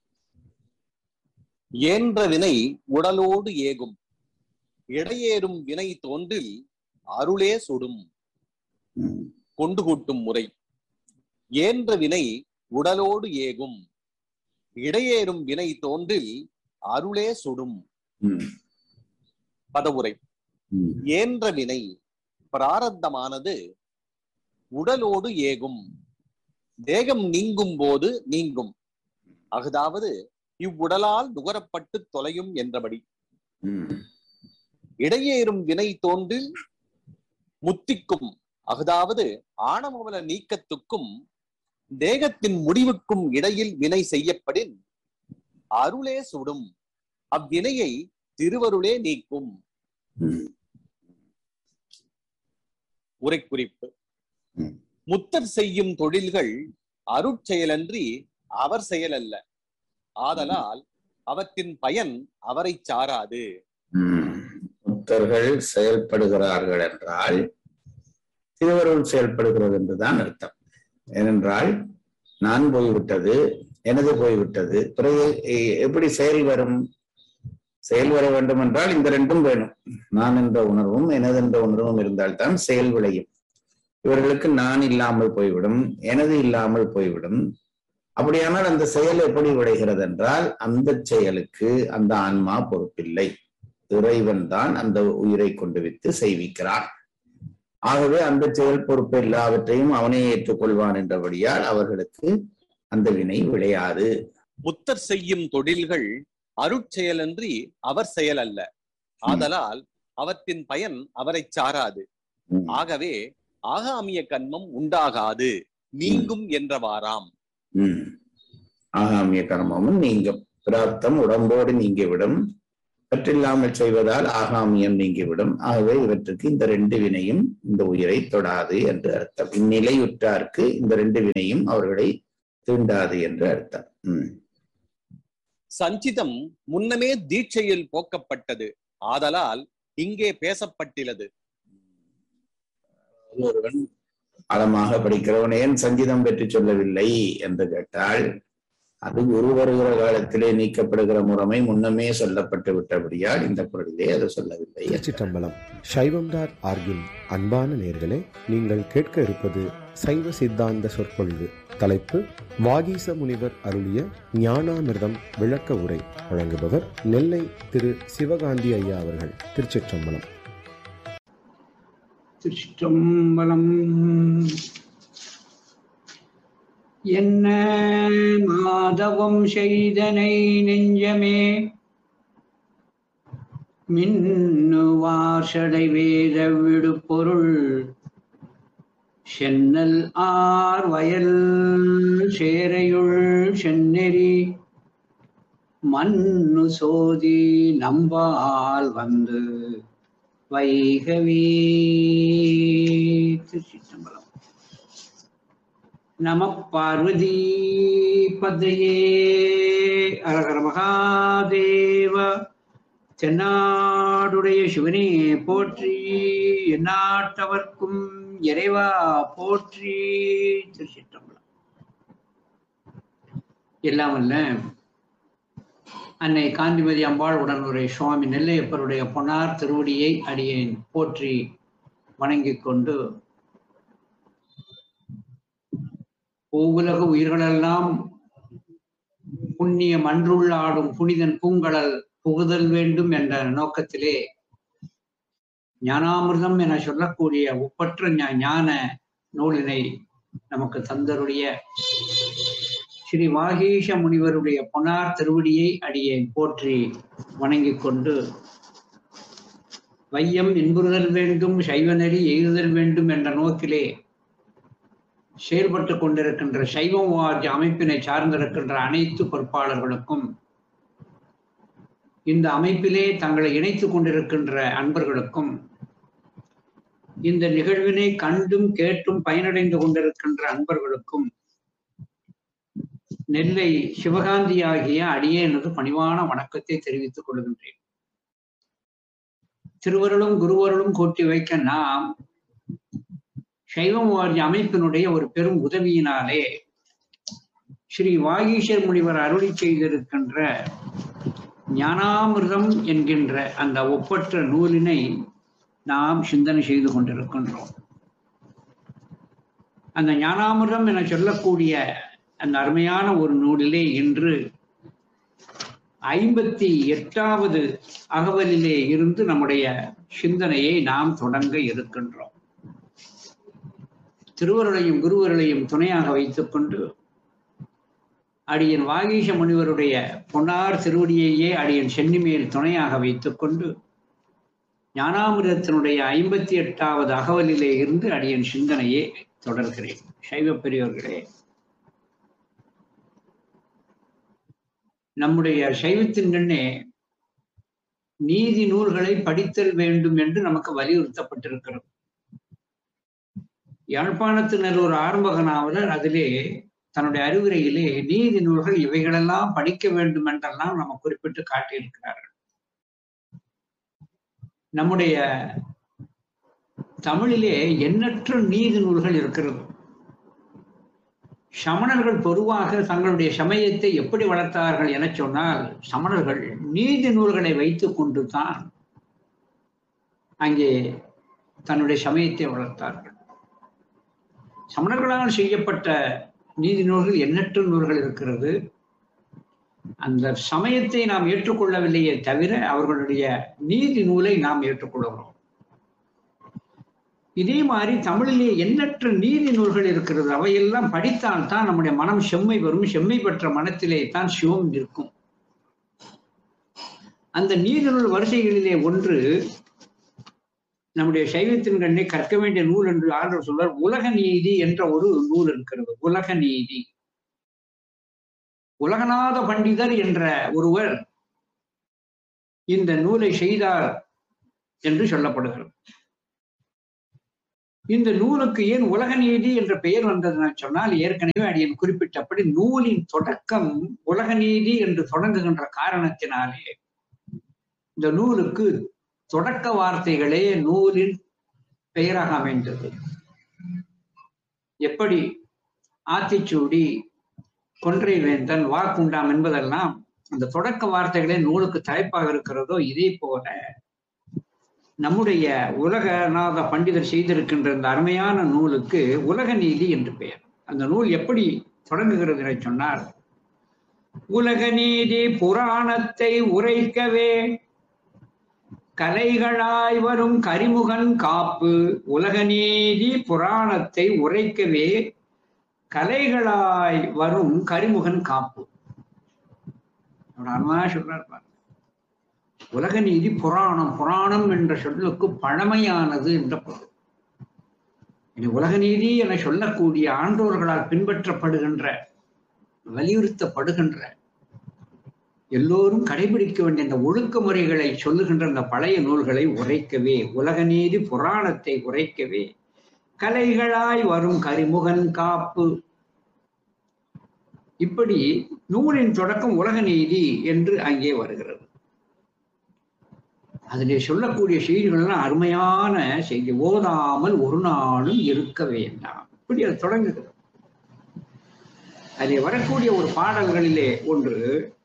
ஏன்ற வினை உடலோடு ஏகும் இடையேறும் வினை தோன்றில் அருளே சுடும் ம், கொண்டு கூட்டும் முறை ஏன்ற வினை உடலோடு ஏகும் இடையேறும் வினை தோன்றில் அருளே சுடும் ம், பதவுரை ம், ஏன்ற வினை பிராரத்தமானது உடலோடு ஏகும் தேகம் நீங்கும் போது நீங்கும் அதாவது இவ்வுடலால் நுகரப்பட்டு தொலையும் என்றபடி ம், இடையேறும் வினை தோன்றில் முத்திக்கும் அதாவது ஆணவமல நீக்கத்துக்கும் தேகத்தின் முடிவுக்கும் இடையில் வினை செய்யப்படின் அருளே சுடும் அவ்வினையை திருவருளே நீக்கும் ம், உரைக்குறிப்பு ம். முத்தர் செய்யும் தொழில்கள் அருட்செயலன்றி அவர் செயல் அல்ல ஆதலால் அவற்றின் பயன் அவரை சாராது ம். புத்தர்கள் செயல்படுகிறார்கள் என்றால் திருவருள் செயல்படுகிறது என்றுதான் அர்த்தம் ஏனென்றால் நான் போய்விட்டது எனது போய்விட்டது பிறகு எ- எப்படி செயல் வரும் செயல் வர வேண்டும் என்றால் இந்த ரெண்டும் வேணும் நான் என்ற உணர்வும் எனது என்ற உணர்வும் இருந்தால்தான் செயல் விளையும் இவர்களுக்கு நான் இல்லாமல் போய்விடும் எனது இல்லாமல் போய்விடும் அப்படியானால் அந்த செயல் எப்படி விளைகிறது என்றால் அந்த செயலுக்கு அந்த ஆன்மா பொறுப்பில்லை இறைவன் தான் அந்த உயிரை கொண்டு வித்து செய்விக்கிறான் ஆகவே அந்த செயல் பொறுப்பு எல்லாவற்றையும் அவனே ஏற்றுக்கொள்வான் என்றபடியால் அவர்களுக்கு அந்த வினை விளையாது முத்தர் செய்யும் தொழில்கள் அருட்செயலன்றி அவர் செயல் அல்ல ஆதலால் அவற்றின் பயன் அவரை சாராது ம், ஆகவே ஆகாமிய கண்மம் உண்டாகாது நீங்கும் என்றவாறாம் ம். ஆகாமிய கர்மமும் நீங்கும் பிராப்தம் உடம்போடு நீங்கிவிடும் பற்றில்லாமல் செய்வதால் ஆகாமியம் நீங்கிவிடும் ஆகவே இவற்றுக்கு இந்த ரெண்டு வினையும் இந்த உயிரை தொடாது என்று அர்த்தம் இந்நிலையுற்றார்க்கு இந்த ரெண்டு வினையும் அவர்களை தீண்டாது என்று அர்த்தம் உம் சஞ்சிதம் முன்னமே தீட்சையில் போக்கப்பட்டது ஆதலால் இங்கே பேசப்பட்டுள்ளது ஒருவன் ஆழமாக படிக்கிறவன் ஏன் சங்கீதம் பற்றி சொல்லவில்லை என்று கேட்டால் அது குரு வருகிற காலத்திலே நீக்கப்படுகிற முறைமை முன்னமே சொல்லப்பட்டு விட்டபடியால் இந்த குரலிலே அது சொல்லவில்லை திருச்சிற்றம்பலம் சைவம் டாட் ஆர்கின் அன்பான நேர்களே நீங்கள் கேட்க இருப்பது சைவ சித்தாந்த சொற்பொழிவு தலைப்பு வாகீச முனிவர் அருளிய ஞானாமிர்தம் விளக்க உரை வழங்குபவர் நெல்லை திரு சிவகாந்தி ஐயா அவர்கள் திருச்சிற்றம்பலம் திருச்சிற்றம்பலம் என்ன மாதவம் செய்தனை நெஞ்சமே மின்னுவார்ஷடை வேத விடுபொருள் சென்னல் ஆர் வயல் சேரையுள் செந்நெறி மண்ணு சோதி நம்பால் வந்து வைகவி திருச்சிற்றம்பலம் நம பார்வதி பதையே அரகர மகாதேவ தென்னாடுடைய சிவனே போற்றி எந்நாட்டவர்க்கும் இறைவா போற்றி திருச்சிற்றம்பலம் எல்லாம் அல்ல அன்னை காந்திமதி அம்பாள் உடனுரை சுவாமி நெல்லையப்பருடைய பொன்னார் திருவடியை அடியேன் போற்றி வணங்கிக் கொண்டு பூவுலக உயிர்களெல்லாம் புண்ணிய மன்றுள்ள ஆடும் புனிதன் பூங்கடல் புகுதல் வேண்டும் என்ற நோக்கத்திலே ஞானாமிர்தம் என சொல்லக்கூடிய ஒப்பற்ற ஞா- ஞான நூலினை நமக்கு தந்தருடைய ஸ்ரீ வாகீஷ முனிவருடைய பொன்னார் திருவடியை அடியேன் போற்றி வணங்கிக் கொண்டு வையம் இன்புறுதல் வேண்டும் சைவநெறி எய்துதல் வேண்டும் என்ற நோக்கிலே செயல்பட்டு கொண்டிருக்கின்ற சைவவாதி அமைப்பினை சார்ந்திருக்கின்ற அனைத்து பொறுப்பாளர்களுக்கும் இந்த அமைப்பிலே தங்களை இணைத்துக் கொண்டிருக்கின்ற அன்பர்களுக்கும் இந்த நிகழ்வினை கண்டும் கேட்டும் பயனடைந்து கொண்டிருக்கின்ற அன்பர்களுக்கும் நெல்லை சிவகாந்தி ஆகிய அடியேனது பணிவான வணக்கத்தை தெரிவித்துக் கொள்கின்றேன் திருவருளும் குருவருளும் கூட்டி வைக்க நாம் சைவம் வாரிய அமைப்பினுடைய ஒரு பெரும் உதவியினாலே ஸ்ரீ வாகீஷர் முனிவர் அருளி செய்திருக்கின்ற ஞானாமிர்தம் என்கின்ற அந்த ஒப்பற்ற நூலினை நாம் சிந்தனை செய்து கொண்டிருக்கின்றோம் அந்த ஞானாமிர்தம் என சொல்லக்கூடிய அந்த அருமையான ஒரு நூலிலே இன்று ஐம்பத்தி எட்டாவது அகவலிலே இருந்து நம்முடைய சிந்தனையை நாம் தொடங்க இருக்கின்றோம் திருவருளையும் குருவருளையும் துணையாக வைத்துக்கொண்டு அடியன் வாகீஷ முனிவருடைய பொன்னார் திருவடியையே அடியன் சென்னிமேல் துணையாக வைத்துக்கொண்டு ஞானாமிரத்தினுடைய ஐம்பத்தி எட்டாவது அகவலிலே இருந்து அடியன் சிந்தனையை தொடர்கிறேன் சைவ பெரியோர்களே நம்முடைய சைவத்தின் கண்ணே நீதி நூல்களை படித்தல் வேண்டும் என்று நமக்கு வலியுறுத்தப்பட்டிருக்கிறது யாழ்ப்பாணத்தினர் ஒரு ஆரம்பக நாவலர் அதிலே தன்னுடைய அறிவுரையிலே நீதி நூல்கள் இவைகளெல்லாம் படிக்க வேண்டும் என்றெல்லாம் நம்ம குறிப்பிட்டு காட்டியிருக்கிறார்கள் நம்முடைய தமிழிலே எண்ணற்ற நீதி நூல்கள் இருக்கிறது சமணர்கள் பொதுவாக தங்களுடைய சமயத்தை எப்படி வளர்த்தார்கள் என சொன்னால் சமணர்கள் நீதி நூல்களை வைத்துக் கொண்டு தான் அங்கே தன்னுடைய சமயத்தை வளர்த்தார்கள் சமணர்களால் செய்யப்பட்ட நீதி நூல்கள் எண்ணற்ற நூல்கள் இருக்கிறது அந்த சமயத்தை நாம் ஏற்றுக்கொள்ளவில்லையே தவிர அவர்களுடைய நீதி நூலை நாம் ஏற்றுக்கொள்கிறோம் இதே மாதிரி தமிழிலே எண்ணற்ற நீதி நூல்கள் இருக்கிறது அவையெல்லாம் படித்தால் தான் நம்முடைய மனம் செம்மை வரும் செம்மை பெற்ற மனத்திலே தான் சிவம் இருக்கும் அந்த நீதி நூல் வரிசைகளிலே ஒன்று நம்முடைய சைவத்தின் கண்ணை கற்க வேண்டிய நூல் என்று ஆண்டவர் சொல்வார் உலக நீதி என்ற ஒரு நூல் இருக்கிறது உலக நீதி உலகநாத பண்டிதர் என்ற ஒருவர் இந்த நூலை செய்தார் என்று சொல்லப்படுகிறது இந்த நூலுக்கு ஏன் உலக நீதி என்ற பெயர் வந்ததுன்னு சொன்னால் ஏற்கனவே அடியன் குறிப்பிட்டபடி நூலின் தொடக்கம் உலக நீதி என்று தொடங்குகின்ற காரணத்தினாலே இந்த நூலுக்கு தொடக்க வார்த்தைகளே நூலின் பெயராக அமைந்தது எப்படி ஆத்திச்சூடி கொன்றை வேந்தன் வாக்குண்டாம் என்பதெல்லாம் அந்த தொடக்க வார்த்தைகளே நூலுக்கு தலைப்பாக இருக்கிறதோ இதே போல நம்முடைய உலகநாத பண்டிதர் செய்திருக்கின்ற இந்த அருமையான நூலுக்கு உலக நீதி என்று பெயர் அந்த நூல் எப்படி தொடங்குகிறது என சொன்னால் உலக நீதி புராணத்தை உரைக்கவே கலைகளாய் வரும் கரிமுகன் காப்பு உலக நீதி புராணத்தை உரைக்கவே கலைகளாய் வரும் கரிமுகன் காப்பு அருமையா சொல்றார் பாருங்க. உலக நீதி புராணம் புராணம் என்ற சொல்லுக்கு பழமையானது என்ற பொருள் இனி உலக நீதி என சொல்லக்கூடிய ஆண்டோர்களால் பின்பற்றப்படுகின்ற வலியுறுத்தப்படுகின்ற எல்லோரும் கடைபிடிக்க வேண்டிய இந்த ஒழுக்க முறைகளை சொல்லுகின்ற இந்த பழைய நூல்களை உரைக்கவே உலக நீதி புராணத்தை உரைக்கவே கலைகளாய் வரும் கரிமுகன் காப்பு இப்படி நூலின் தொடக்கம் உலக நீதி என்று அங்கே வருகிறது அதிலே சொல்லக்கூடிய செய்திகள்லாம் அருமையான செய்தி ஓதாமல் ஒரு நாளும் இருக்க வேண்டாம் இப்படி அது தொடங்குகிறது அதிலே வரக்கூடிய ஒரு பாடல்களிலே ஒன்று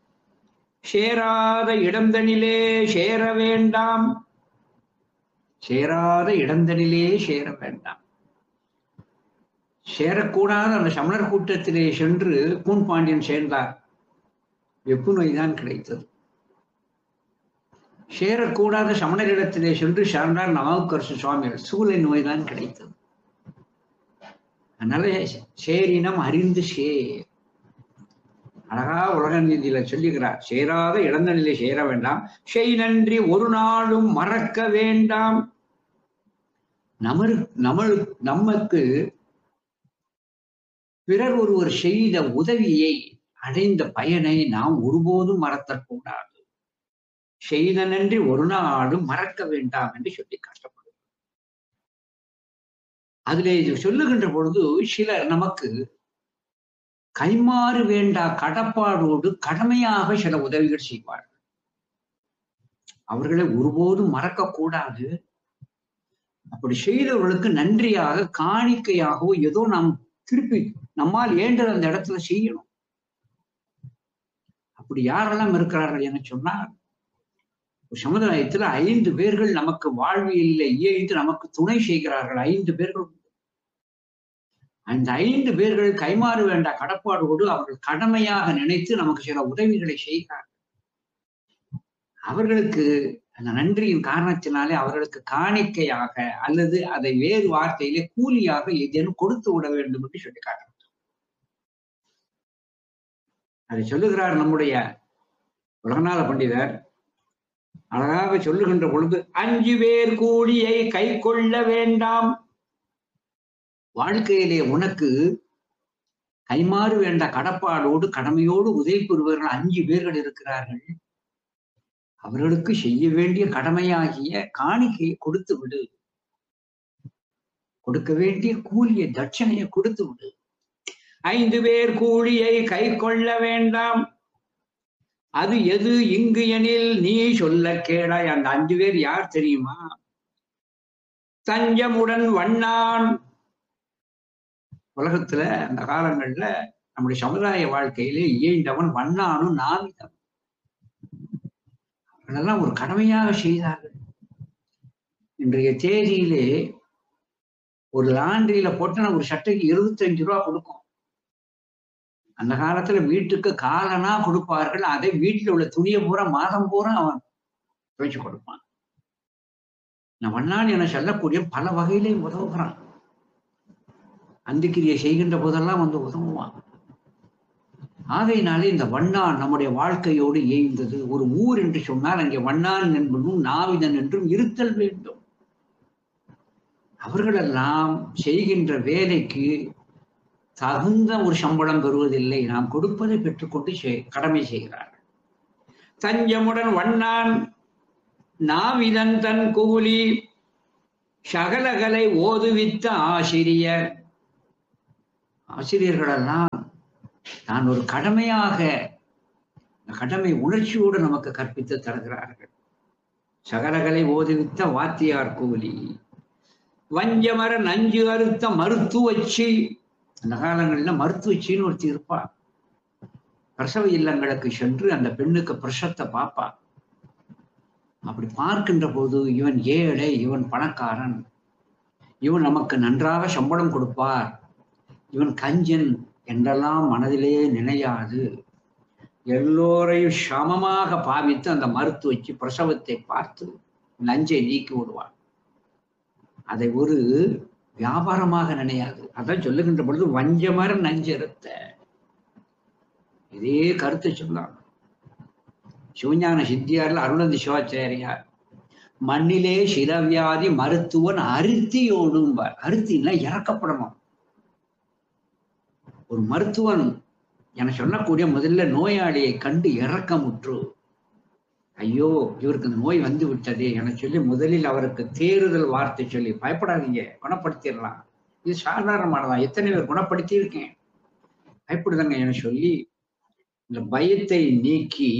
சேராத இடந்தனிலே சேர வேண்டாம் சேராத இடந்தனிலே சேர வேண்டாம் சேரக்கூடாத அந்த சமணர் கூட்டத்திலே சென்று கூன் பாண்டியன் சேர்ந்தார் வெப்பு நோய்தான் கிடைத்தது சேரக்கூடாத சமணரிடத்திலே சென்று சேர்ந்தார் நாவுக்கரசு சுவாமிகள் சூளை நோய்தான் கிடைத்தது அதனால சேரினம் அறிந்து சேர் அழகா உலக நீதியில சொல்லுகிறார் சேராத இடந்தனிலே சேர வேண்டாம் செய் நன்றி ஒரு நாளும் மறக்க வேண்டாம் நமரு நமழு நமக்கு பிறர் ஒருவர் செய்த உதவியை அடைந்த பயனை நாம் ஒருபோதும் மறத்தக்கூடாது செய்த நன்றி ஒரு நாளும் மறக்க வேண்டாம் என்று சொல்லி காட்டப்படும் அதிலே இது சொல்லுகின்ற பொழுது சிலர் நமக்கு கைமாறு வேண்டா கடப்பாடோடு கடமையாக சில உதவிகள் செய்வார்கள் அவர்களை ஒருபோதும் மறக்க கூடாது அப்படி செய்தவர்களுக்கு நன்றியாக காணிக்கையாகவோ ஏதோ நாம் திருப்பி நம்மால் ஏண்டது அந்த இடத்துல செய்யணும் அப்படி யாரெல்லாம் இருக்கிறார்கள் என சொன்னால் ஒரு சமுதாயத்துல ஐந்து பேர்கள் நமக்கு வாழ்வியலில் இயைந்து நமக்கு துணை செய்கிறார்கள் ஐந்து பேர்கள் உண்டு. அந்த ஐந்து பேர்கள் கைமாறு வேண்ட கடப்பாடோடு அவர்கள் கடமையாக நினைத்து நமக்கு சில உதவிகளை செய்கிறார்கள் அவர்களுக்கு அந்த நன்றியின் காரணத்தினாலே அவர்களுக்கு காணிக்கையாக அல்லது அதை வேறு வார்த்தையிலே கூலியாக ஏதேனும் கொடுத்து விட வேண்டும் என்று சொல்லி காட்டுறார் அதை சொல்லுகிறார் நம்முடைய உலகநாத பண்டிதர் அழகாக சொல்லுகின்ற பொழுது அஞ்சு பேர் கூலியை கை கொள்ள வேண்டாம் வாழ்க்கையிலே உனக்கு கைமாறு வேண்ட கடப்பாடோடு கடமையோடு உதவி பெறுபவர்கள் அஞ்சு பேர்கள் இருக்கிறார்கள் அவர்களுக்கு செய்ய வேண்டிய கடமையாகிய காணிக்கையை கொடுத்து விடு கொடுக்க வேண்டிய கூலிய தட்சணையை கொடுத்து விடு ஐந்து பேர் கூலியை கை கொள்ள வேண்டாம் அது எது இங்கு எனில் நீ சொல்ல கேளாய் அந்த அஞ்சு பேர் யார் தெரியுமா தஞ்சமுடன் வண்ணான் உலகத்துல அந்த காலங்கள்ல நம்முடைய சமுதாய வாழ்க்கையிலே இயைந்தவன் வண்ணானும் நாவிதன் அவர்களெல்லாம் ஒரு கடமையாக செய்தார்கள் இன்றைய தேதியிலே ஒரு லாண்டரியில போட்டுன ஒரு சட்டைக்கு இருபத்தஞ்சு ரூபா கொடுக்கும் அந்த காலத்துல வீட்டுக்கு காலனா கொடுப்பார்கள் அதை வீட்டுல உள்ள துணியை பூரா மாதம் பூரா அவன் துவைச்சு கொடுப்பான் நான் வண்ணான் என சொல்லக்கூடிய பல வகையிலே உதவுகிறான் அந்திக்கிரியை செய்கின்ற போதெல்லாம் வந்து உதவுவான் ஆகையினாலே இந்த வண்ணான் நம்முடைய வாழ்க்கையோடு ஏய்ந்தது ஒரு ஊர் என்று சொன்னால் அங்கே வண்ணான் என்பதும் நாவிதன் என்றும் இருத்தல் வேண்டும் அவர்களெல்லாம் செய்கின்ற வேலைக்கு தகுந்த ஒரு சம்பளம் பெறுவதில்லை நாம் கொடுப்பதை பெற்றுக்கொண்டு செய்- கடமை செய்கிறார்கள் தஞ்சமுடன் வண்ணான் நாவிதன் தன் கூலி சகலகலை ஓதுவித்த ஆசிரியர் ஆசிரியர்களெல்லாம் நான் ஒரு கடமையாக இந்த கடமை உணர்ச்சியோடு நமக்கு கற்பித்து தருகிறார்கள் சகலகலை ஓதுவித்த வாத்தியார் கூலி வஞ்சமர நஞ்சு அறுத்த மருத்துவச்சி அந்த காலங்கள்ல மருத்துவச்சின்னு ஒருத்தி இருப்பா பிரசவ இல்லங்களுக்கு சென்று அந்த பெண்ணுக்கு பிரசத்தை பார்ப்பா அப்படி பார்க்கின்ற போது இவன் ஏழை இவன் பணக்காரன் இவன் நமக்கு நன்றாக சம்பளம் கொடுப்பார் இவன் கஞ்சன் என்றெல்லாம் மனதிலே நினையாது எல்லோரையும் சமமாக பாவித்து அந்த மருத்துவச்சி பிரசவத்தை பார்த்து நஞ்சை நீக்கி விடுவான் அதை ஒரு வியாபாரமாக நினையாது அதான் சொல்லுகின்ற பொழுது வஞ்சமர நஞ்செருத்த இதே கருத்தை சொல்லலாம் சிவஞான சித்தியார்ல அருணந்தி சிவாச்சாரியார் மண்ணிலே சிலவியாதி மருத்துவன் அருத்தியோடும்பார் அருத்தின்னா இறக்கப்படணும் ஒரு மருத்துவன் என சொல்லக்கூடிய முதல்ல நோயாளியை கண்டு இறக்கமுற்று ஐயோ இவருக்கு இந்த நோய் வந்து விட்டதே என சொல்லி முதலில் அவருக்கு தேறுதல் வார்த்தை சொல்லி பயப்படாதீங்க குணப்படுத்திடலாம் இது சாதாரணமானதான் எத்தனை பேர் குணப்படுத்தி இருக்கேன் பயப்படுதாங்க என சொல்லி இந்த பயத்தை நீக்கி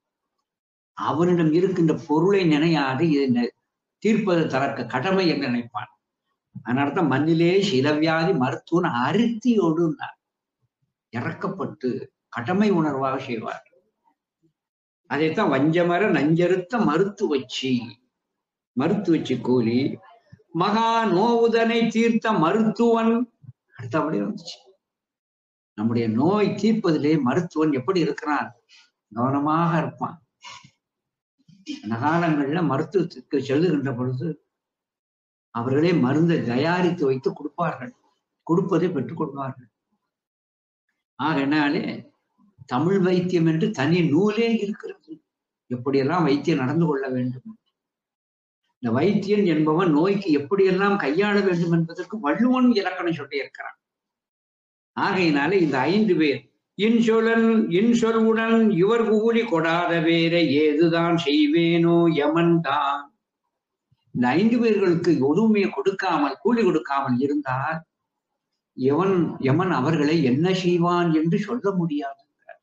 அவனிடம் இருக்கின்ற பொருளை நினையாது இதை தீர்ப்பது தரக்க கடமை என்று நினைப்பான் அதனால தான் மண்ணிலே சிலவியாதி மருத்துவன் அருத்தியோடு இறக்கப்பட்டு கடமை உணர்வாக செய்வார் அதைத்தான் வஞ்சமர நஞ்சறுத்த மருத்துவச்சி மருத்துவச்சி கூலி மகா நோவுதனை தீர்த்த மருத்துவன் அடுத்தபடியே வந்துச்சு நம்முடைய நோய் தீர்ப்பதிலே மருத்துவன் எப்படி இருக்கிறான் கவனமாக இருப்பான் அந்த காலங்கள்ல மருத்துவத்துக்கு செல்லுகின்ற பொழுது அவர்களே மருந்தை தயாரித்து வைத்து கொடுப்பார்கள் கொடுப்பதை பெற்றுக் கொடுப்பார்கள் ஆகையினாலே தமிழ் வைத்தியம் என்று தனி நூலே இருக்கிறது எப்படியெல்லாம் வைத்தியம் நடந்து கொள்ள வேண்டும் இந்த வைத்தியன் என்பவன் நோய்க்கு எப்படியெல்லாம் கையாள வேண்டும் என்பதற்கு வள்ளுவன் இலக்கணம் சொல்லி இருக்கிறான் ஆகையினாலே இந்த ஐந்து பேர் இன்சொலன் இன்சொல்வுடன் இவர் கூலி கொடாத வேற ஏதுதான் செய்வேனோ யமன் தான் இந்த ஐந்து பேர்களுக்கு எதுவுமே கொடுக்காமல் கூலி கொடுக்காமல் இருந்தால் எவன் யமன் அவர்களை என்ன செய்வான் என்று சொல்ல முடியாது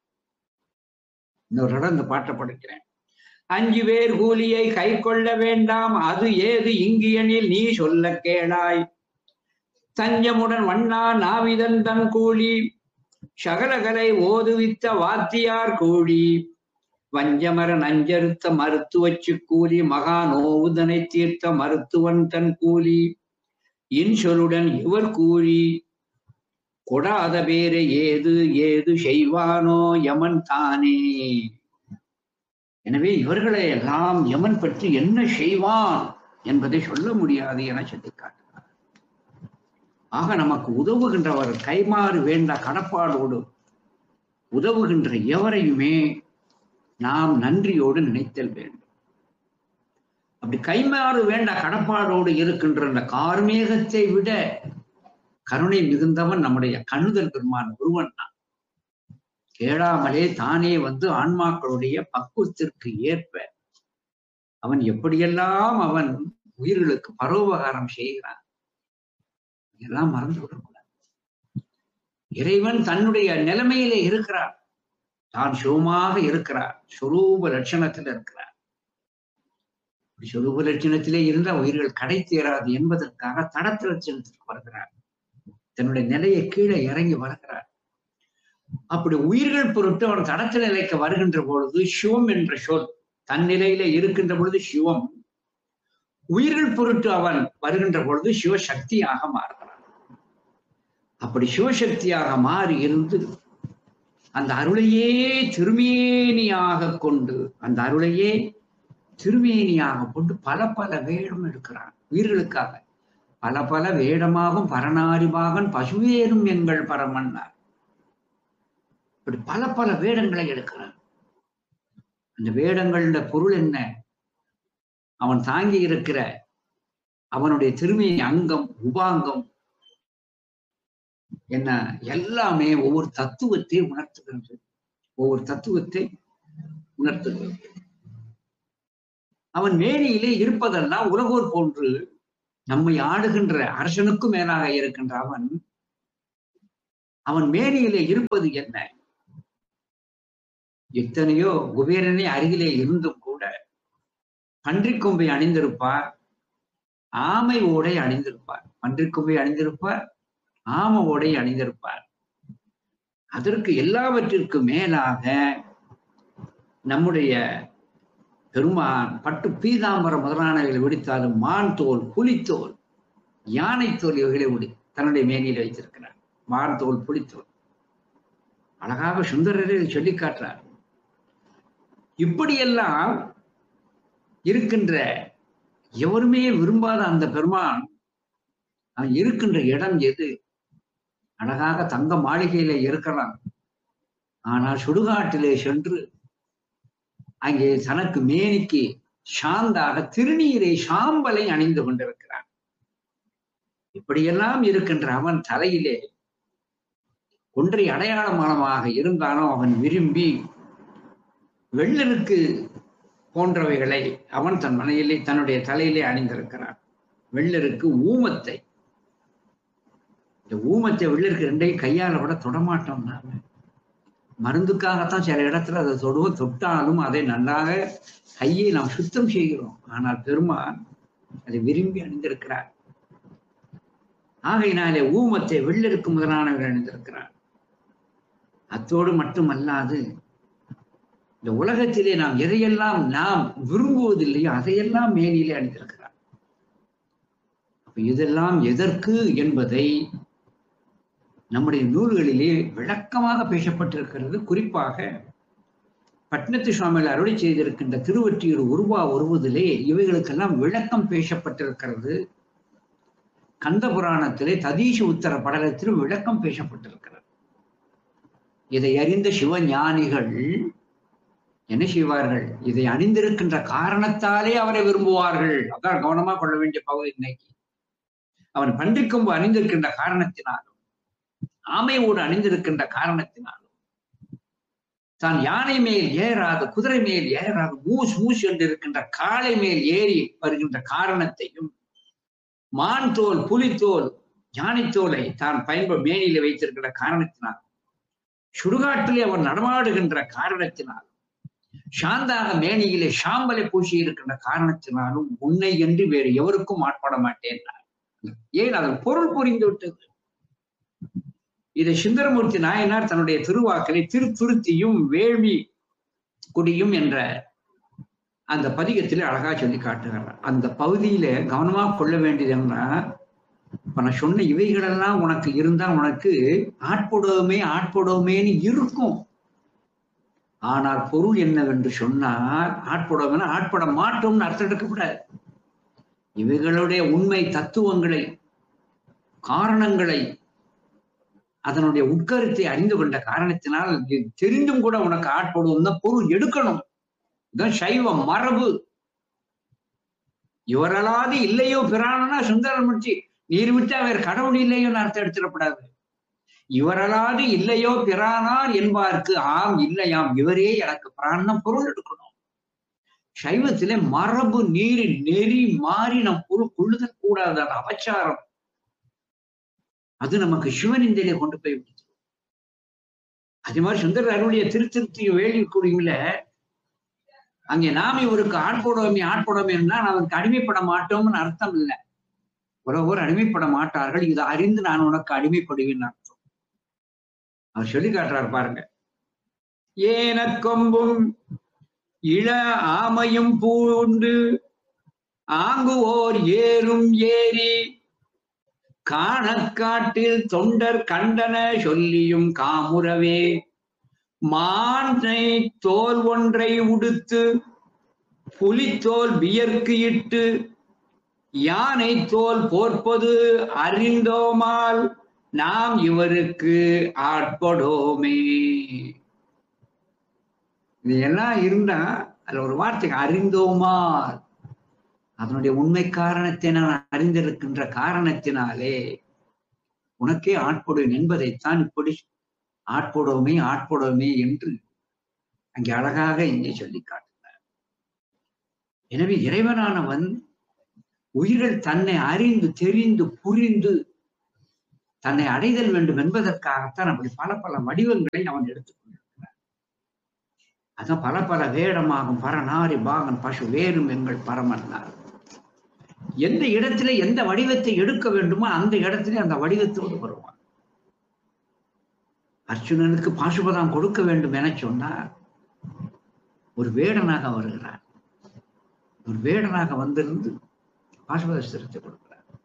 இன்னொரு இடம் இந்த பாட்டை படிக்கிறேன் அஞ்சு பேர் கூலியை கை கொள்ள வேண்டாம் அது ஏது இங்கியனில் நீ சொல்ல கேளாய் தஞ்சமுடன் வண்ணா நாவிதன் தன் கூலி சகலகலை ஓதுவித்த வாத்தியார் கூலி வஞ்சமர நஞ்சறுத்த மருத்துவச்சு கூலி மகா நோவுதனை தீர்த்த மருத்துவன் தன் கூலி இன்சொலுடன் இவர் கூலி கொடாத பேரை ஏது ஏது செய்வானோ யமன் தானே எனவே இவர்களை எல்லாம் யமன் பற்றி என்ன செய்வான் என்பதை சொல்ல முடியாது என சுட்டிக்காட்டினார் ஆக நமக்கு உதவுகின்றவர் கைமாறு வேண்ட கடப்பாடோடு உதவுகின்ற எவரையுமே நாம் நன்றியோடு நினைத்தல் வேண்டும் அப்படி கைமாறு வேண்ட கடப்பாடோடு இருக்கின்ற அந்த கார்மேகத்தை விட கருணை மிகுந்தவன் நம்முடைய கண்ணுதல் பெருமான் ஒருவன் தான் கேளாமலே தானே வந்து ஆன்மாக்களுடைய பக்குவத்திற்கு ஏற்ப அவன் எப்படியெல்லாம் அவன் உயிர்களுக்கு பரோபகாரம் செய்கிறான் எல்லாம் மறந்து விடக்கூடாது இறைவன் தன்னுடைய நிலைமையிலே இருக்கிறார் தான் சுகமாக இருக்கிறார் சுரூப லட்சணத்தில் இருக்கிறார் சுரூப லட்சணத்திலே இருந்த உயிர்கள் கடை தேராது என்பதற்காக தடத்த லட்சணத்திற்கு வருகிறார் தன்னுடைய நிலையை கீழே இறங்கி வருகிறார் அப்படி உயிர்கள் பொருட்டு அவன் தடத்த நிலைக்கு வருகின்ற பொழுது சிவம் என்ற சொல் தன் நிலையில இருக்கின்ற பொழுது சிவம் உயிர்கள் பொருட்டு அவன் வருகின்ற பொழுது சிவசக்தியாக மாறுகிறான் அப்படி சிவசக்தியாக மாறி இருந்து அந்த அருளையே திருமேனியாக கொண்டு அந்த அருளையே திருமேனியாக கொண்டு பல பல வேடம் எடுக்கிறான் உயிர்களுக்காக பல பல வேடமாகும் பரணாரிபாகன் பசுவேறும் எங்கள் பரமன்னார் இப்படி பல பல வேடங்களை எடுக்கிறான் அந்த வேடங்களோட பொருள் என்ன அவன் தாங்கி இருக்கிற அவனுடைய திருமேனி அங்கம் உபாங்கம் என்ன எல்லாமே ஒவ்வொரு தத்துவத்தை உணர்த்துகிறது ஒவ்வொரு தத்துவத்தை உணர்த்துகிறது அவன் மேனியிலே இருப்பதெல்லாம் உலகோர் போன்று நம்மை ஆடுகின்ற அரசனுக்கும் மேலாக இருக்கின்ற அவன் அவன் மேனியிலே இருப்பது என்ன எத்தனையோ குபேரனே அருகிலே இருந்தும் கூட பன்றிக் கொம்பை அணிந்திருப்பார் ஆமை ஓடை அணிந்திருப்பார் பன்றிக் கொம்பை அணிந்திருப்பார் ஆம ஓடை அணிந்திருப்பார் அதற்கு எல்லாவற்றிற்கும் மேலாக நம்முடைய பெருமான் பட்டு பீதாம்பர முதலானவைகளை விடுத்தாலும் மான் தோல் புலித்தோல் யானை தோல் இவைகளை விடு தன்னுடைய மேனியில் வைத்திருக்கிறார் மான் தோல் புலித்தோல் அழகாக சுந்தரரே இதை சொல்லி காட்டுறார் இப்படியெல்லாம் இருக்கின்ற எவருமே விரும்பாத அந்த பெருமான் அவன் இருக்கின்ற இடம் எது அழகாக தங்க மாளிகையில இருக்கலாம் ஆனால் சுடுகாட்டிலே சென்று அங்கே தனக்கு மேனிக்கு சாந்தாக திருநீரை சாம்பலை அணிந்து கொண்டிருக்கிறான் இப்படியெல்லாம் இருக்கின்ற அவன் தலையிலே ஒன்றை அடையாளமானமாக இருந்தாலும் அவன் விரும்பி வெள்ளருக்கு போன்றவைகளை அவன் தன் மனையிலே தன்னுடைய தலையிலே அணிந்திருக்கிறான் வெள்ளருக்கு ஊமத்தை இந்த ஊமத்தை வெள்ளருக்கு ரெண்டையும் கையால விட தொடமாட்டோம் நாம மருந்துக்காகத்தான் சில இடத்துல அதை தொடுவோம் தொட்டாலும் அதை நன்றாக கையை நாம் சுத்தம் செய்கிறோம் ஆனால் பெருமான் அதை விரும்பி அணிந்திருக்கிறார் ஆகையினாலே ஊமத்தை வெள்ளருக்கு முதலானவர் அணிந்திருக்கிறார் அத்தோடு மட்டுமல்லாது இந்த உலகத்திலே நாம் எதையெல்லாம் நாம் விரும்புவதில்லையோ அதையெல்லாம் மேனிலே அணிந்திருக்கிறார் அப்ப இதெல்லாம் எதற்கு என்பதை நம்முடைய நூல்களிலே விளக்கமாக பேசப்பட்டிருக்கிறது குறிப்பாக பட்னத்து சுவாமிகள் அருளி செய்திருக்கின்ற திருவற்றியூர் உருவா உருவதிலே இவைகளுக்கெல்லாம் விளக்கம் பேசப்பட்டிருக்கிறது கந்த புராணத்திலே ததீஷ உத்தர படலத்திலும் விளக்கம் பேசப்பட்டிருக்கிறது இதை அறிந்த சிவஞானிகள் என்ன செய்வார்கள் இதை அணிந்திருக்கின்ற காரணத்தாலே அவரை விரும்புவார்கள் அதான் கவனமா கொள்ள வேண்டிய பகுதி இன்னைக்கு அவன் பன்றிக்கொம்பு அணிந்திருக்கின்ற காரணத்தினாலும் ஆமையோடு அணிந்திருக்கின்ற காரணத்தினாலும் தான் யானை மேல் ஏறாது குதிரை மேல் ஏறாது மூஸ் மூஸ் என்று இருக்கின்ற காளை மேல் ஏறி வருகின்ற காரணத்தையும் மான் தோல் புலித்தோல் யானை தோலை தான் பயன்ப மேனில வைத்திருக்கின்ற காரணத்தினால் சுடுகாட்டிலே அவன் நடமாடுகின்ற காரணத்தினால் சாந்தாக மேனியிலே சாம்பலை பூசி இருக்கின்ற காரணத்தினாலும் உன்னை என்று வேறு எவருக்கும் ஆட்பட மாட்டேன் ஏன் அதன் பொருள் புரிந்து விட்டது இதை சுந்தரமூர்த்தி நாயனார் தன்னுடைய திருவாக்கலை திருத்துருத்தியும் வேள்வி குடியும் என்ற அந்த பதிகத்திலே அழகா சொல்லி காட்டுகிறார் அந்த பகுதியில கவனமா கொள்ள வேண்டியது என்ன இப்ப நான் சொன்ன இவைகளெல்லாம் உனக்கு இருந்தா உனக்கு ஆட்படுவோமே ஆட்படுவோமேன்னு இருக்கும் ஆனால் பொருள் என்னவென்று சொன்னால் ஆட்படுவோம் ஆட்பட மாட்டோம்னு அர்த்தம் எடுக்கக்கூடாது இவைகளுடைய உண்மை தத்துவங்களை காரணங்களை அதனுடைய உட்கருத்தை அறிந்து கொண்ட காரணத்தினால் இது தெரிந்தும் கூட உனக்கு ஆட்படுவோம் தான் பொருள் எடுக்கணும் இதுதான் சைவ மரபு இவரலாது இல்லையோ பிராணனா சுந்தரமூர்த்தி நீர் விட்டா வேற கடவுள் இல்லையோன்னு அர்த்தம் எடுத்துடக்கூடாது இவரலாது இல்லையோ பிரானார் என்பார்க்கு ஆம் இல்லையாம் இவரே எனக்கு பிராணம் பொருள் எடுக்கணும் சைவத்திலே மரபு நீர் நெறி மாறி நம் பொருள் கொள்ளுதல் கூடாது அது அபச்சாரம் அது நமக்கு சிவனிந்தையிலே கொண்டு போய் விடுது அதே மாதிரி சுந்தர அருடைய திருத்திருத்திய வேள்வி குடியில அங்கே நாம் இவருக்கு ஆட்போடுவோமே ஆட்போடுவோமேன்னா அவருக்கு அடிமைப்பட மாட்டோம்னு அர்த்தம் இல்லை உறவோர் அடிமைப்பட மாட்டார்கள் இதை அறிந்து நான் உனக்கு அடிமைப்படுவேன் அர்த்தம் அவர் சொல்லி காட்டுறார் பாருங்க ஏன கொம்பும் இள ஆமையும் பூண்டு ஆங்குவோர் ஏறும் ஏரி காணக்காட்டில் தொண்டர் கண்டன சொல்லியும் காமுறவே மானை தோல் ஒன்றை உடுத்து புலித்தோல் வியர்க்கு இட்டு யானை தோல் போர்ப்பது அறிந்தோமால் நாம் இவருக்கு ஆட்படோமே இது எல்லாம் இருந்தா அதுல ஒரு வார்த்தை அறிந்தோமால் அதனுடைய உண்மை காரணத்தை நான் அறிந்திருக்கின்ற காரணத்தினாலே உனக்கே ஆட்படுவேன் என்பதைத்தான் இப்படி ஆட்படுவோமே ஆட்படுவோமே என்று அங்கே அழகாக இங்கே சொல்லி காட்டினார் எனவே இறைவனானவன் உயிர்கள் தன்னை அறிந்து தெரிந்து புரிந்து தன்னை அடைதல் வேண்டும் என்பதற்காகத்தான் அப்படி பல பல வடிவங்களை அவன் எடுத்துக்கொண்டிருக்கிறான் அதான் பல பல வேடமாகும் பரநாரி பாகன் பசு வேறும் எங்கள் பரமன்னார் எந்த இடத்திலே எந்த வடிவத்தை எடுக்க வேண்டுமோ அந்த இடத்திலே அந்த வடிவத்தோடு வருவான் அர்ஜுனனுக்கு பாசுபதம் கொடுக்க வேண்டும் என சொன்னார் ஒரு வேடனாக வருகிறார் ஒரு வேடனாக வந்திருந்து பாசுபத சிறுத்தை கொடுக்கிறார்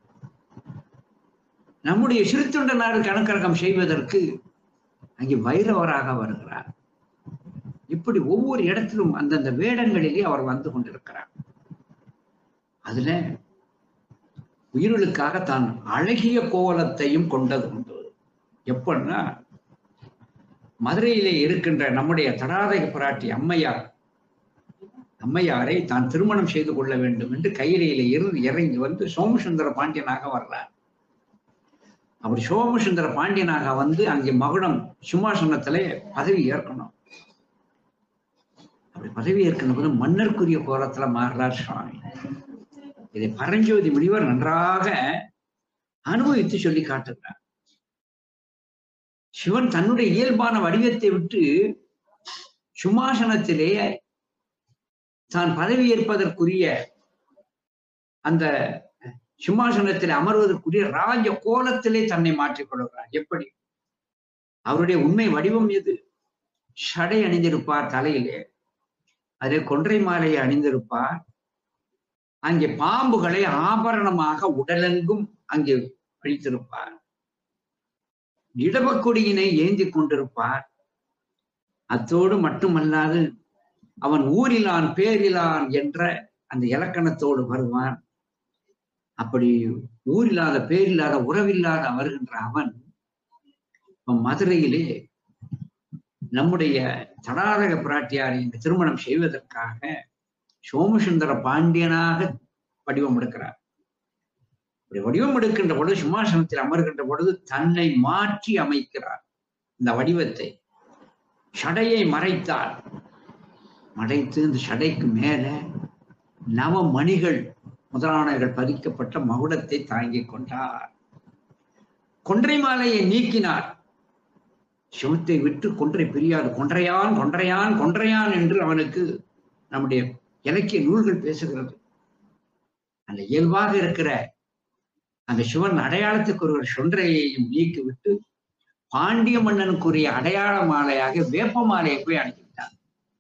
நம்முடைய சிறுத்தொண்டனார் கணக்கரகம் செய்வதற்கு அங்கே வைரவராக வருகிறார் இப்படி ஒவ்வொரு இடத்திலும் அந்தந்த வேடங்களிலே அவர் வந்து கொண்டிருக்கிறார் அதுல உயிர்களுக்காக தான் அழகிய கோவலத்தையும் கொண்டது உண்டு எப்படின்னா மதுரையிலே இருக்கின்ற நம்முடைய தடாதக பிராட்டி அம்மையார் அம்மையாரை தான் திருமணம் செய்து கொள்ள வேண்டும் என்று கையிலையில இருந்து இறங்கி வந்து சோமசுந்தர பாண்டியனாக வர்றார் அப்படி சோமசுந்தர பாண்டியனாக வந்து அங்கே மகுடம் சிம்மாசனத்திலே பதவி ஏற்கணும் அப்படி பதவி ஏற்கணும் போது மன்னருக்குரிய கோலத்துல மாறுறார் சுவாமி இதை பரஞ்சோதி முனிவர் நன்றாக அனுபவித்து சொல்லி காட்டுகிறார் சிவன் தன்னுடைய இயல்பான வடிவத்தை விட்டு சும்மாசனத்திலே தான் பதவி ஏற்பதற்குரிய அந்த சிம்மாசனத்தில் அமர்வதற்குரிய ராஜ கோலத்திலே தன்னை மாற்றிக் கொள்கிறார் எப்படி அவருடைய உண்மை வடிவம் எது ஷடை அணிந்திருப்பார் தலையிலே அதே கொன்றை மாலையை அணிந்திருப்பார் அங்கே பாம்புகளை ஆபரணமாக உடலெங்கும் அங்கே பிடித்திருப்பார் இடபக்கொடியினை ஏந்தி கொண்டிருப்பார் அத்தோடு மட்டுமல்லாது அவன் ஊரிலான் பேரிலான் என்ற அந்த இலக்கணத்தோடு வருவான் அப்படி ஊரில்லாத பேரில்லாத உறவில்லாத வருகின்ற அவன் மதுரையிலே நம்முடைய தடாரக பிராட்டியாரை இந்த திருமணம் செய்வதற்காக சோமசுந்தர பாண்டியனாக வடிவம் எடுக்கிறார் இப்படி வடிவம் எடுக்கின்ற பொழுது சிம்மாசனத்தில் அமர்கின்ற பொழுது தன்னை மாற்றி அமைக்கிறார் இந்த வடிவத்தை சடையை மறைத்தார் மறைத்து இந்த சடைக்கு மேல நவ மணிகள் முதலானவர்கள் பதிக்கப்பட்ட மகுடத்தை தாங்கிக் கொண்டார் கொன்றை மாலையை நீக்கினார் சிவத்தை விட்டு கொன்றை பிரியாது கொன்றையான் கொன்றையான் கொன்றையான் என்று அவனுக்கு நம்முடைய இலக்கிய நூல்கள் பேசுகிறது அந்த இயல்பாக இருக்கிற அந்த சிவன் அடையாளத்துக்கு ஒரு சொன்றையையும் நீக்கிவிட்டு பாண்டிய மன்னனுக்குரிய அடையாள மாலையாக வேப்ப மாலையை போய் அணிவித்தார்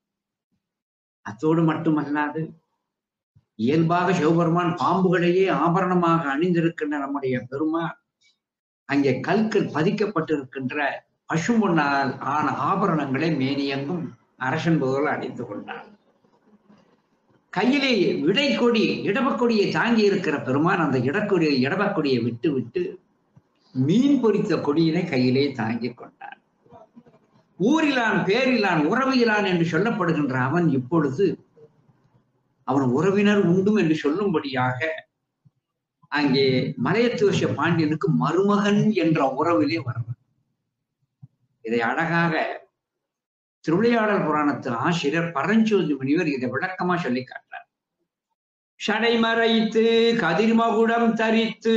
அத்தோடு மட்டுமல்லாது இயல்பாக சிவபெருமான் பாம்புகளையே ஆபரணமாக அணிந்திருக்கின்ற நம்முடைய பெருமான் அங்கே கல்கள் பதிக்கப்பட்டிருக்கின்ற பசும்பொன்னால் ஆன ஆபரணங்களை மேனியங்கும் அரசன் போல அணிந்து கொண்டார் கையிலே விடைக்கொடி இடபக்கொடியை தாங்கி இருக்கிற பெருமான் அந்த இடக்கொடியை இடபக்கொடியை விட்டு விட்டு மீன் பொறித்த கொடியினை கையிலே தாங்கி கொண்டான் ஊரிலான் பேரிலான் உறவிலான் என்று சொல்லப்படுகின்ற அவன் இப்பொழுது அவன் உறவினர் உண்டும் என்று சொல்லும்படியாக அங்கே மலையத்துவச பாண்டியனுக்கு மருமகன் என்ற உறவிலே வருவான் இதை அழகாக திருவிளையாடல் புராணத்து ஆசிரியர் பரஞ்சோதி முனிவர் இதை விளக்கமா சொல்லி காட்டுறார் ஷடை மறைத்து கதிர்மகுடம் தரித்து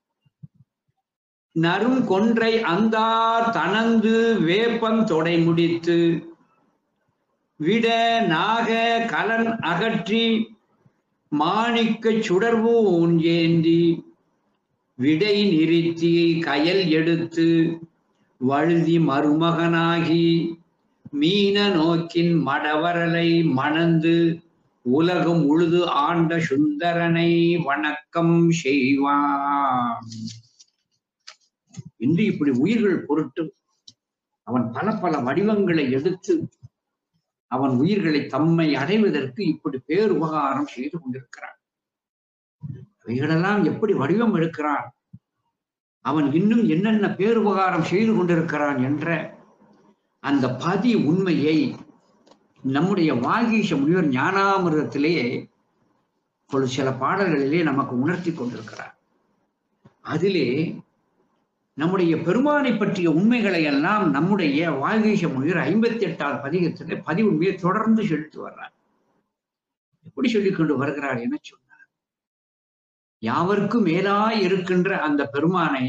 நரும் கொன்றை அந்தார் தனந்து வேப்பம் தொடை முடித்து விட நாக கலன் அகற்றி மாணிக்க சுடர்வு ஏந்தி விடை நிறுத்தி கயல் எடுத்து வழுதி மருமகனாகி மீன நோக்கின் மடவரலை மணந்து உலகம் உழுது ஆண்ட சுந்தரனை வணக்கம் செய்வான் இன்று இப்படி உயிர்கள் பொருட்டு அவன் பல பல வடிவங்களை எடுத்து அவன் உயிர்களை தம்மை அடைவதற்கு இப்படி பேர் உபகாரம் செய்து கொண்டிருக்கிறான் அவைகளெல்லாம் எப்படி வடிவம் எடுக்கிறான் அவன் இன்னும் என்னென்ன பேருபகாரம் செய்து கொண்டிருக்கிறான் என்ற அந்த பதி உண்மையை நம்முடைய வாகீஷ முனிவர் ஞானாமிரதத்திலே ஒரு சில பாடல்களிலே நமக்கு உணர்த்தி கொண்டிருக்கிறார் அதிலே நம்முடைய பெருமானை பற்றிய உண்மைகளை எல்லாம் நம்முடைய வாகீஷ முனிவர் ஐம்பத்தி எட்டாவது பதிகத்திலே பதிவுண்மையை தொடர்ந்து செலுத்தி வர்றார் எப்படி சொல்லிக் கொண்டு வருகிறார் என சொன்னார் யாவருக்கும் மேலாய் இருக்கின்ற அந்த பெருமானை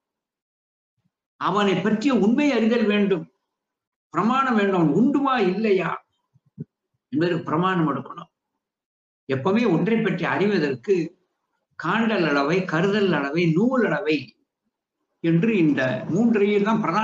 அவனை பற்றிய உண்மை அறிதல் வேண்டும் பிரமாணம் வேண்டும் அவன் உண்டுமா இல்லையா என்பதற்கு பிரமாணம் எடுக்கணும் எப்பவுமே ஒன்றை பற்றி அறிவதற்கு காண்டல் அளவை கருதல் அளவை நூல் அளவை என்று இந்த மூன்றையும் தான் பிரதான